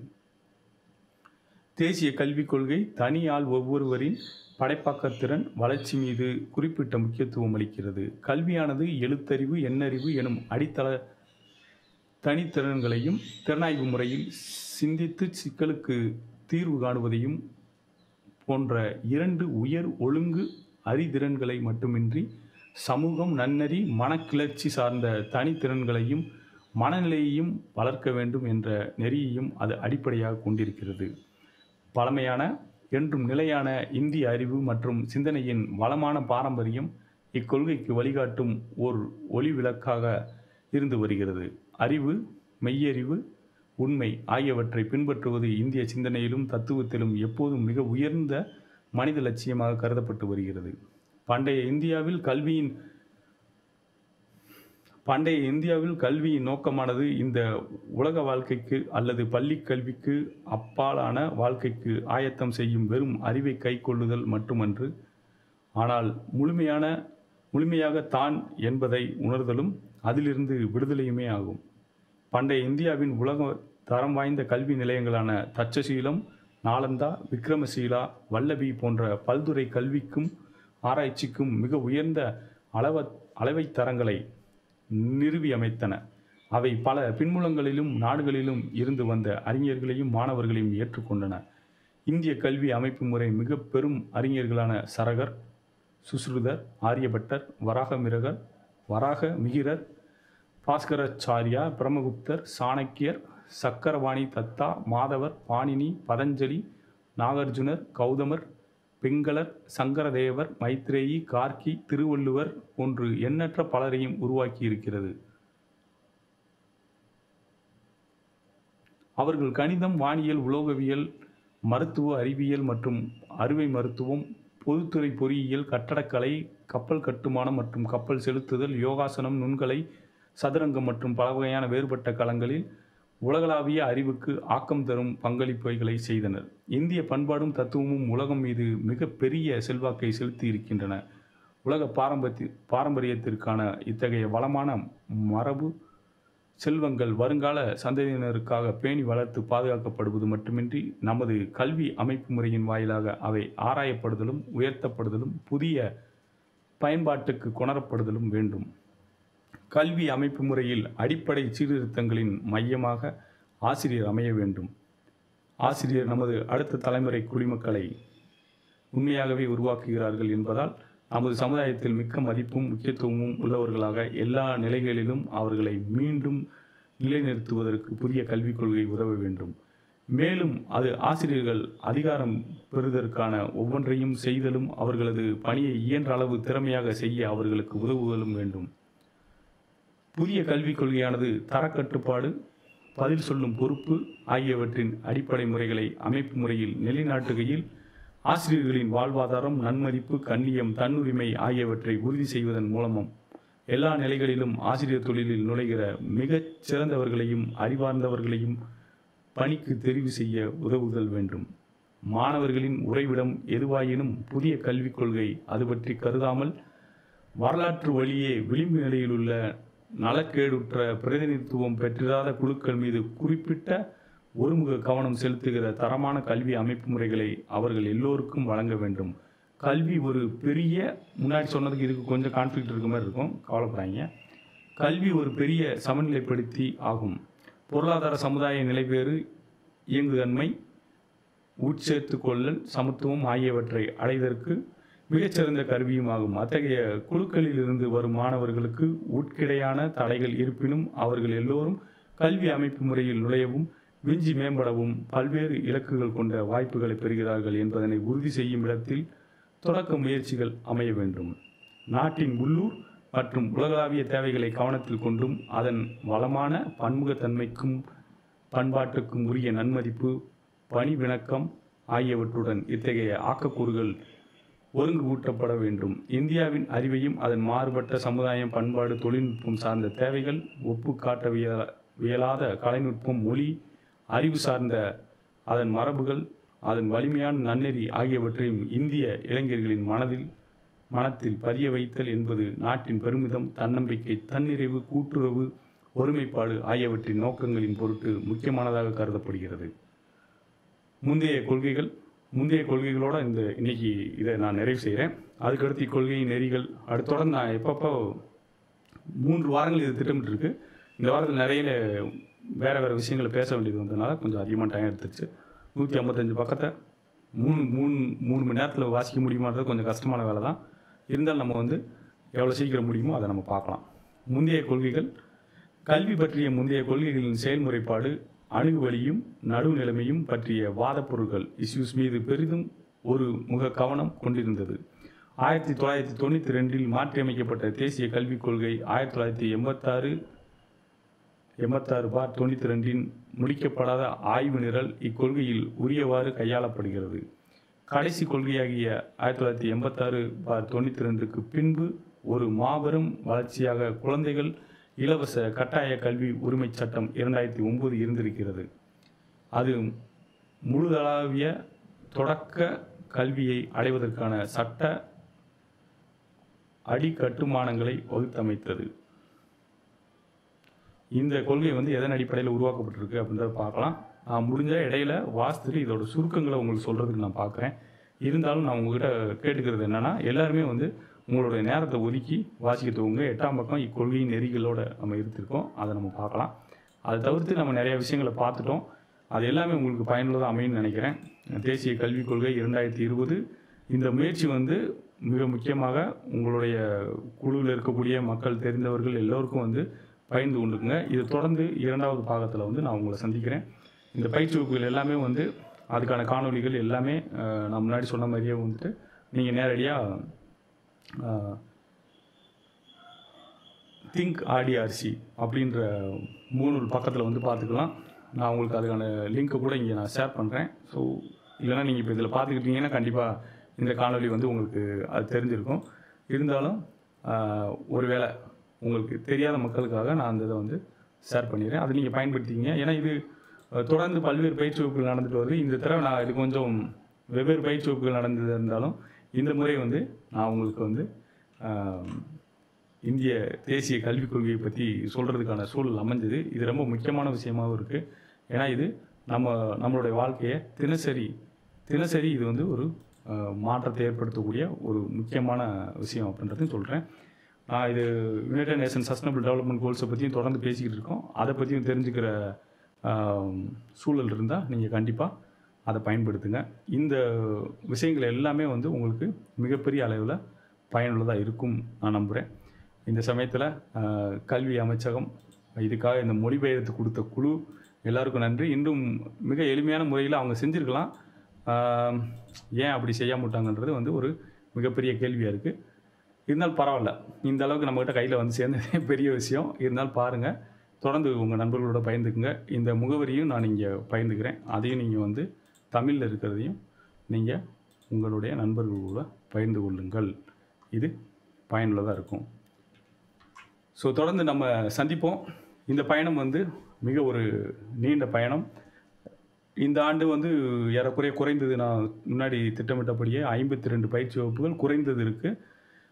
தேசிய கல்விக் கொள்கை தனி ஆள் ஒவ்வொருவரின் படைப்பாக்கத்திறன் வளர்ச்சி மீது குறிப்பிட்ட முக்கியத்துவம் அளிக்கிறது கல்வியானது எழுத்தறிவு எண்ணறிவு எனும் அடித்தள தனித்திறன்களையும் திறனாய்வு முறையில் சிந்தித்து சிக்கலுக்கு தீர்வு காணுவதையும் போன்ற இரண்டு உயர் ஒழுங்கு அறிதிறன்களை மட்டுமின்றி சமூகம் நன்னறி மனக்கிளர்ச்சி சார்ந்த தனித்திறன்களையும் மனநிலையையும் வளர்க்க வேண்டும் என்ற நெறியையும் அது அடிப்படையாக கொண்டிருக்கிறது பழமையான என்றும் நிலையான இந்திய அறிவு மற்றும் சிந்தனையின் வளமான பாரம்பரியம் இக்கொள்கைக்கு வழிகாட்டும் ஓர் ஒளி விளக்காக இருந்து வருகிறது அறிவு மெய்யறிவு உண்மை ஆகியவற்றை பின்பற்றுவது இந்திய சிந்தனையிலும் தத்துவத்திலும் எப்போதும் மிக உயர்ந்த மனித லட்சியமாக கருதப்பட்டு வருகிறது பண்டைய இந்தியாவில் கல்வியின் பண்டைய இந்தியாவில் கல்வியின் நோக்கமானது இந்த உலக வாழ்க்கைக்கு அல்லது பள்ளி கல்விக்கு அப்பாலான வாழ்க்கைக்கு ஆயத்தம் செய்யும் வெறும் அறிவை கைக்கொள்ளுதல் மட்டுமன்று ஆனால் முழுமையான முழுமையாக தான் என்பதை உணர்தலும் அதிலிருந்து விடுதலையுமே ஆகும் பண்டைய இந்தியாவின் உலக தரம் வாய்ந்த கல்வி நிலையங்களான தட்சசீலம் நாலந்தா விக்ரமசீலா வல்லபி போன்ற பல்துறை கல்விக்கும் ஆராய்ச்சிக்கும் மிக உயர்ந்த அளவ அளவைத் தரங்களை நிறுவி அமைத்தன அவை பல பின்புலங்களிலும் நாடுகளிலும் இருந்து வந்த அறிஞர்களையும் மாணவர்களையும் ஏற்றுக்கொண்டன இந்திய கல்வி அமைப்பு முறை மிக பெரும் அறிஞர்களான சரகர் சுஸ்ருதர் ஆரியபட்டர் வராகமிரகர் வராக மிகிரர் பாஸ்கராச்சாரியா பிரம்மகுப்தர் சாணக்கியர் சக்கரவாணி தத்தா மாதவர் பாணினி பதஞ்சலி நாகார்ஜுனர் கௌதமர் பிங்களர் சங்கரதேவர் மைத்ரேயி கார்க்கி திருவள்ளுவர் போன்று எண்ணற்ற பலரையும் உருவாக்கி இருக்கிறது அவர்கள் கணிதம் வானியல் உலோகவியல் மருத்துவ அறிவியல் மற்றும் அறுவை மருத்துவம் பொதுத்துறை பொறியியல் கட்டடக்கலை கப்பல் கட்டுமானம் மற்றும் கப்பல் செலுத்துதல் யோகாசனம் நுண்கலை சதுரங்கம் மற்றும் பல வகையான வேறுபட்ட களங்களில் உலகளாவிய அறிவுக்கு ஆக்கம் தரும் பங்களிப்புகளை செய்தனர் இந்திய பண்பாடும் தத்துவமும் உலகம் மீது மிக பெரிய செல்வாக்கை செலுத்தி இருக்கின்றன உலக பாரம்பரிய பாரம்பரியத்திற்கான இத்தகைய வளமான மரபு செல்வங்கள் வருங்கால சந்ததியினருக்காக பேணி வளர்த்து பாதுகாக்கப்படுவது மட்டுமின்றி நமது கல்வி அமைப்பு முறையின் வாயிலாக அவை ஆராயப்படுதலும் உயர்த்தப்படுதலும் புதிய பயன்பாட்டுக்கு கொணரப்படுதலும் வேண்டும் கல்வி அமைப்பு முறையில் அடிப்படை சீர்திருத்தங்களின் மையமாக ஆசிரியர் அமைய வேண்டும் ஆசிரியர் நமது அடுத்த தலைமுறை குடிமக்களை உண்மையாகவே உருவாக்குகிறார்கள் என்பதால் நமது சமுதாயத்தில் மிக்க மதிப்பும் முக்கியத்துவமும் உள்ளவர்களாக எல்லா நிலைகளிலும் அவர்களை மீண்டும் நிலைநிறுத்துவதற்கு புதிய கல்விக் கொள்கை உதவ வேண்டும் மேலும் அது ஆசிரியர்கள் அதிகாரம் பெறுவதற்கான ஒவ்வொன்றையும் செய்தலும் அவர்களது பணியை இயன்ற அளவு திறமையாக செய்ய அவர்களுக்கு உதவுதலும் வேண்டும் புதிய கல்விக் கொள்கையானது தரக்கட்டுப்பாடு பதில் சொல்லும் பொறுப்பு ஆகியவற்றின் அடிப்படை முறைகளை அமைப்பு முறையில் நிலைநாட்டுகையில் ஆசிரியர்களின் வாழ்வாதாரம் நன்மதிப்பு கண்ணியம் தன்னுரிமை ஆகியவற்றை உறுதி செய்வதன் மூலமும் எல்லா நிலைகளிலும் ஆசிரியர் தொழிலில் நுழைகிற மிகச் சிறந்தவர்களையும் அறிவார்ந்தவர்களையும் பணிக்கு தெரிவு செய்ய உதவுதல் வேண்டும் மாணவர்களின் உறைவிடம் எதுவாயினும் புதிய கல்விக் கொள்கை அது பற்றி கருதாமல் வரலாற்று வழியே விளிம்பு நிலையில் உள்ள நலக்கேடுற்ற பிரதிநிதித்துவம் பெற்றிராத குழுக்கள் மீது குறிப்பிட்ட ஒருமுக கவனம் செலுத்துகிற தரமான கல்வி அமைப்பு முறைகளை அவர்கள் எல்லோருக்கும் வழங்க வேண்டும் கல்வி ஒரு பெரிய முன்னாடி சொன்னதுக்கு இதுக்கு கொஞ்சம் கான்ஃப்ளிக்ட் இருக்க மாதிரி இருக்கும் கவலைப்படாதீங்க கல்வி ஒரு பெரிய சமநிலைப்படுத்தி ஆகும் பொருளாதார சமுதாய நிலைவேறு இயங்குதன்மை உட்சேர்த்து கொள்ளல் சமத்துவம் ஆகியவற்றை அடைவதற்கு மிகச்சிறந்த கருவியுமாகும் அத்தகைய குழுக்களில் இருந்து வரும் மாணவர்களுக்கு உட்கிடையான தடைகள் இருப்பினும் அவர்கள் எல்லோரும் கல்வி அமைப்பு முறையில் நுழையவும் விஞ்சி மேம்படவும் பல்வேறு இலக்குகள் கொண்ட வாய்ப்புகளை பெறுகிறார்கள் என்பதனை உறுதி செய்யும் இடத்தில் தொடக்க முயற்சிகள் அமைய வேண்டும் நாட்டின் உள்ளூர் மற்றும் உலகளாவிய தேவைகளை கவனத்தில் கொண்டும் அதன் வளமான பன்முகத்தன்மைக்கும் பண்பாட்டுக்கும் உரிய நன்மதிப்பு பணிவிணக்கம் ஆகியவற்றுடன் இத்தகைய ஆக்கக்கூறுகள் ஒருங்கு கூட்டப்பட வேண்டும் இந்தியாவின் அறிவையும் அதன் மாறுபட்ட சமுதாயம் பண்பாடு தொழில்நுட்பம் சார்ந்த தேவைகள் ஒப்பு காட்டவிய வியலாத கலைநுட்பம் மொழி அறிவு சார்ந்த அதன் மரபுகள் அதன் வலிமையான நன்னெறி ஆகியவற்றையும் இந்திய இளைஞர்களின் மனதில் மனத்தில் பதிய வைத்தல் என்பது நாட்டின் பெருமிதம் தன்னம்பிக்கை தன்னிறைவு கூட்டுறவு ஒருமைப்பாடு ஆகியவற்றின் நோக்கங்களின் பொருட்டு முக்கியமானதாக கருதப்படுகிறது முந்தைய கொள்கைகள் முந்தைய கொள்கைகளோட இந்த இன்னைக்கு இதை நான் நிறைவு செய்கிறேன் அதுக்கடுத்து இக்கொள்கை நெறிகள் அடுத்த தொடர்ந்து நான் எப்பப்போ மூன்று வாரங்கள் இது திட்டமிட்டிருக்கு இந்த வாரத்தில் நிறைய வேறு வேறு விஷயங்களை பேச வேண்டியது வந்ததுனால கொஞ்சம் அதிகமாக டைம் எடுத்துருச்சு நூற்றி ஐம்பத்தஞ்சு பக்கத்தை மூணு மூணு மூணு மணி நேரத்தில் வாசிக்க முடியுமான்றது கொஞ்சம் கஷ்டமான வேலை தான் இருந்தாலும் நம்ம வந்து எவ்வளோ சீக்கிரம் முடியுமோ அதை நம்ம பார்க்கலாம் முந்தைய கொள்கைகள் கல்வி பற்றிய முந்தைய கொள்கைகளின் செயல்முறைப்பாடு அணுகுவழியும் நடுநிலைமையும் பற்றிய வாதப் பொருட்கள் இஸ்யூஸ் மீது பெரிதும் ஒரு முக கவனம் கொண்டிருந்தது ஆயிரத்தி தொள்ளாயிரத்தி தொண்ணூற்றி ரெண்டில் மாற்றியமைக்கப்பட்ட தேசிய கல்விக் கொள்கை ஆயிரத்தி தொள்ளாயிரத்தி எண்பத்தாறு எண்பத்தாறு பார் தொண்ணூற்றி ரெண்டின் முடிக்கப்படாத ஆய்வு நிரல் இக்கொள்கையில் உரியவாறு கையாளப்படுகிறது கடைசி கொள்கையாகிய ஆயிரத்தி தொள்ளாயிரத்தி எண்பத்தாறு பார் தொண்ணூற்றி ரெண்டுக்கு பின்பு ஒரு மாபெரும் வளர்ச்சியாக குழந்தைகள் இலவச கட்டாய கல்வி உரிமைச் சட்டம் இரண்டாயிரத்தி ஒன்பது இருந்திருக்கிறது அது முழுதளாவிய தொடக்க கல்வியை அடைவதற்கான சட்ட அடிக்கட்டுமானங்களை வகுத்தமைத்தது இந்த கொள்கை வந்து எதன் அடிப்படையில் உருவாக்கப்பட்டிருக்கு அப்படின்றத பார்க்கலாம் நான் முடிஞ்ச இடையில வாசித்துட்டு இதோட சுருக்கங்களை உங்களுக்கு சொல்கிறதுக்கு நான் பார்க்குறேன் இருந்தாலும் நான் உங்ககிட்ட கேட்டுக்கிறது என்னென்னா எல்லாருமே வந்து உங்களுடைய நேரத்தை ஒதுக்கி வாசிக்க துவங்க எட்டாம் பக்கம் இக்கொள்கையின் நெறிகளோட நம்ம இருந்திருக்கோம் அதை நம்ம பார்க்கலாம் அதை தவிர்த்து நம்ம நிறைய விஷயங்களை பார்த்துட்டோம் அது எல்லாமே உங்களுக்கு பயனுள்ளதாக அமையும்னு நினைக்கிறேன் தேசிய கல்விக் கொள்கை இரண்டாயிரத்தி இருபது இந்த முயற்சி வந்து மிக முக்கியமாக உங்களுடைய குழுவில் இருக்கக்கூடிய மக்கள் தெரிந்தவர்கள் எல்லோருக்கும் வந்து பகிர்ந்து கொண்டுக்குங்க இது தொடர்ந்து இரண்டாவது பாகத்தில் வந்து நான் உங்களை சந்திக்கிறேன் இந்த பயிற்சி வகுப்புகள் எல்லாமே வந்து அதுக்கான காணொளிகள் எல்லாமே அஹ், நான் முன்னாடி சொன்ன மாதிரியே வந்துட்டு நீங்கள் நேரடியாக திங்க் ஆடிஆர்சி அப்படின்ற மூணு பக்கத்தில் வந்து பார்த்துக்கலாம் நான் உங்களுக்கு அதுக்கான லிங்க்கை கூட இங்கே நான் ஷேர் பண்ணுறேன் ஸோ இல்லைன்னா நீங்கள் இப்போ இதில் பார்த்துக்கிட்டீங்கன்னா கண்டிப்பாக இந்த காணொளி வந்து உங்களுக்கு அது தெரிஞ்சிருக்கும் இருந்தாலும் ஆஹ், ஒருவேளை உங்களுக்கு தெரியாத மக்களுக்காக நான் அந்த இதை வந்து ஷேர் பண்ணிடுறேன் அதை நீங்கள் பயன்படுத்திங்க ஏன்னா இது அஹ், தொடர்ந்து பல்வேறு பயிற்சி வகுப்புகள் நடந்துட்டு வருது இந்த தடவை நான் இது கொஞ்சம் வெவ்வேறு பயிற்சி வகுப்புகள் நடந்தது இருந்தாலும் இந்த முறை வந்து நான் உங்களுக்கு வந்து ஆஹ், இந்திய தேசிய கல்விக் கொள்கையை பற்றி சொல்கிறதுக்கான சூழல் அமைஞ்சது இது ரொம்ப முக்கியமான விஷயமாகவும் இருக்குது ஏன்னா இது நம்ம நம்மளுடைய வாழ்க்கையை தினசரி தினசரி இது வந்து ஒரு அஹ், மாற்றத்தை ஏற்படுத்தக்கூடிய ஒரு முக்கியமான விஷயம் அப்படின்றதையும் சொல்கிறேன் நான் இது யுனைடெட் நேஷன் சஸ்டைனபிள் டெவலப்மெண்ட் கோல்ஸை பற்றியும் தொடர்ந்து பேசிக்கிட்டு இருக்கோம் அதை பற்றியும் தெரிஞ்சுக்கிற ஆம், சூழல் இருந்தால் நீங்கள் கண்டிப்பாக அதை பயன்படுத்துங்க இந்த விஷயங்கள் எல்லாமே வந்து உங்களுக்கு மிகப்பெரிய அளவில் பயனுள்ளதாக இருக்கும் நான் நம்புகிறேன் இந்த சமயத்தில் கல்வி அமைச்சகம் இதுக்காக இந்த மொழிபெயர்த்து கொடுத்த குழு எல்லாருக்கும் நன்றி இன்னும் மிக எளிமையான முறையில் அவங்க செஞ்சுருக்கலாம் ஆம், ஏன் அப்படி செய்யாம விட்டாங்கன்றது வந்து ஒரு மிகப்பெரிய கேள்வியாக இருக்குது இருந்தாலும் பரவாயில்ல இந்த அளவுக்கு நம்மகிட்ட கையில் வந்து சேர்ந்ததே பெரிய விஷயம் இருந்தாலும் பாருங்கள் தொடர்ந்து உங்கள் நண்பர்களோட பகிர்ந்துக்குங்க இந்த முகவரியும் நான் இங்கே பகிர்ந்துக்கிறேன் அதையும் நீங்கள் வந்து தமிழில் இருக்கிறதையும் நீங்கள் உங்களுடைய நண்பர்களோட பகிர்ந்து கொள்ளுங்கள் இது பயனுள்ளதாக இருக்கும் ஸோ தொடர்ந்து நம்ம சந்திப்போம் இந்த பயணம் வந்து மிக ஒரு நீண்ட பயணம் இந்த ஆண்டு வந்து ஏறக்குறைய குறைந்தது நான் முன்னாடி திட்டமிட்டபடியே ஐம்பத்தி ரெண்டு பயிற்சி வகுப்புகள் குறைந்தது இருக்குது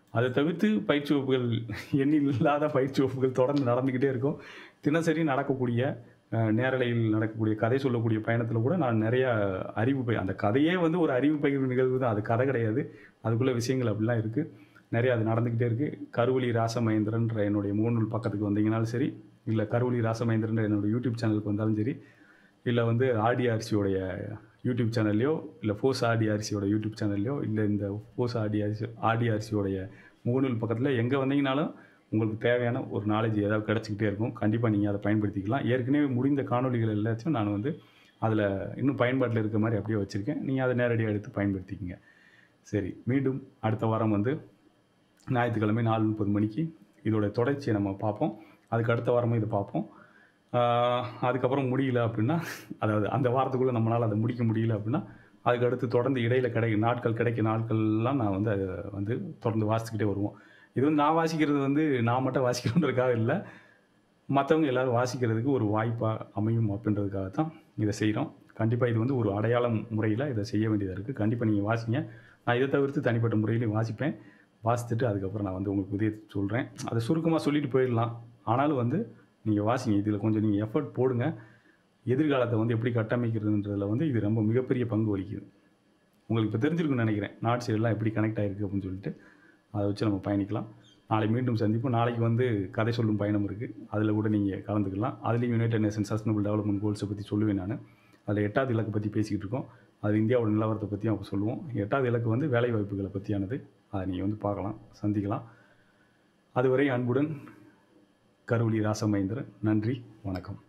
அதை தவிர்த்து பயிற்சி வகுப்புகள் எண்ணில் இல்லாத பயிற்சி வகுப்புகள் தொடர்ந்து நடந்துக்கிட்டே இருக்கும் தினசரி நடக்கக்கூடிய அஹ், நேரலையில் நடக்கக்கூடிய கதை சொல்லக்கூடிய பயணத்தில் கூட நான் நிறைய அறிவு பை அந்த கதையே வந்து ஒரு அறிவு பகிர்வு நிகழ்வு தான் அது கதை கிடையாது அதுக்குள்ள விஷயங்கள் அப்படிலாம் இருக்குது நிறைய அது நடந்துக்கிட்டே இருக்குது கருவொலி ராசமகேந்திரன்ற என்னுடைய முகநூல் பக்கத்துக்கு வந்தீங்கனாலும் சரி இல்லை கருவொலி ராசமகேந்திரன்ற என்னோட யூடியூப் சேனலுக்கு வந்தாலும் சரி இல்லை வந்து ஆர்டிஆர்சியோடைய யூடியூப் சேனல்லையோ இல்லை ஃபோர்ஸ் ஆர்டிஆர்சியோட யூடியூப் சேனல்லையோ இல்லை இந்த ஃபோர்ஸ் ஆர்டிஆர்சி ஆர்டிஆர்சியோடைய முகநூல் பக்கத்தில் எங்கே வந்தீங்கனாலும் உங்களுக்கு தேவையான ஒரு நாலேஜ் ஏதாவது கிடச்சிக்கிட்டே இருக்கும் கண்டிப்பாக நீங்கள் அதை பயன்படுத்திக்கலாம் ஏற்கனவே முடிந்த காணொளிகள் எல்லாத்தையும் நான் வந்து அதில் இன்னும் பயன்பாட்டில் இருக்க மாதிரி அப்படியே வச்சுருக்கேன் நீங்கள் அதை நேரடியாக எடுத்து பயன்படுத்திக்கங்க சரி மீண்டும் அடுத்த வாரம் வந்து ஞாயிற்றுக்கிழமை நாலு முப்பது மணிக்கு இதோட தொடர்ச்சியை நம்ம பார்ப்போம் அதுக்கு அடுத்த வாரமும் இதை பார்ப்போம் ஆஹ் அதுக்கப்புறம் முடியல அப்படின்னா அதாவது அந்த வாரத்துக்குள்ளே நம்மளால் அதை முடிக்க முடியல அப்படின்னா அதுக்கு அடுத்து தொடர்ந்து இடையில கிடை நாட்கள் கிடைக்க நாட்கள்லாம் நான் வந்து அதை வந்து தொடர்ந்து வாசிச்சுக்கிட்டே வருவோம் இது வந்து நான் வாசிக்கிறது வந்து நான் மட்டும் வாசிக்கணுன்றதுக்காக இல்லை மற்றவங்க எல்லாரும் வாசிக்கிறதுக்கு ஒரு வாய்ப்பாக அமையும் அப்படின்றதுக்காக தான் இதை செய்கிறோம் கண்டிப்பாக இது வந்து ஒரு அடையாளம் முறையில் இதை செய்ய வேண்டியதாக இருக்குது கண்டிப்பாக நீங்கள் வாசிங்க நான் இதை தவிர்த்து தனிப்பட்ட முறையிலையும் வாசிப்பேன் வாசித்துட்டு அதுக்கப்புறம் நான் வந்து உங்களுக்கு உதவி சொல்கிறேன் அதை சுருக்கமாக சொல்லிட்டு போயிடலாம் ஆனாலும் வந்து நீங்கள் வாசிங்க இதில் கொஞ்சம் நீங்கள் எஃபர்ட் போடுங்க எதிர்காலத்தை வந்து எப்படி கட்டமைக்கிறதுன்றதுல வந்து இது ரொம்ப மிகப்பெரிய பங்கு வகிக்குது உங்களுக்கு இப்போ தெரிஞ்சிருக்குன்னு நினைக்கிறேன் நாட் சைடெலாம் எப்படி கனெக்ட் ஆகிருக்கு அப்படின்னு சொல்லிட்டு அதை வச்சு நம்ம பயணிக்கலாம் நாளை மீண்டும் சந்திப்போம் நாளைக்கு வந்து கதை சொல்லும் பயணம் இருக்குது அதில் கூட நீங்கள் கலந்துக்கலாம் அதுலேயும் யுனைடெட் நேஷன் சஸ்டைனபிள் டெவலப்மெண்ட் கோல்ஸை பற்றி சொல்லுவேன் நான் அதில் எட்டாவது இலக்கை பற்றி பேசிக்கிட்டு இருக்கோம் அது இந்தியாவோட நிலவரத்தை பற்றியும் அப்போ சொல்லுவோம் எட்டாவது இலக்கு வந்து வேலை வாய்ப்புகளை பற்றியானது அதை நீங்கள் வந்து பார்க்கலாம் சந்திக்கலாம் அதுவரை அன்புடன் கருவலி ராசமகேந்திரன் நன்றி வணக்கம்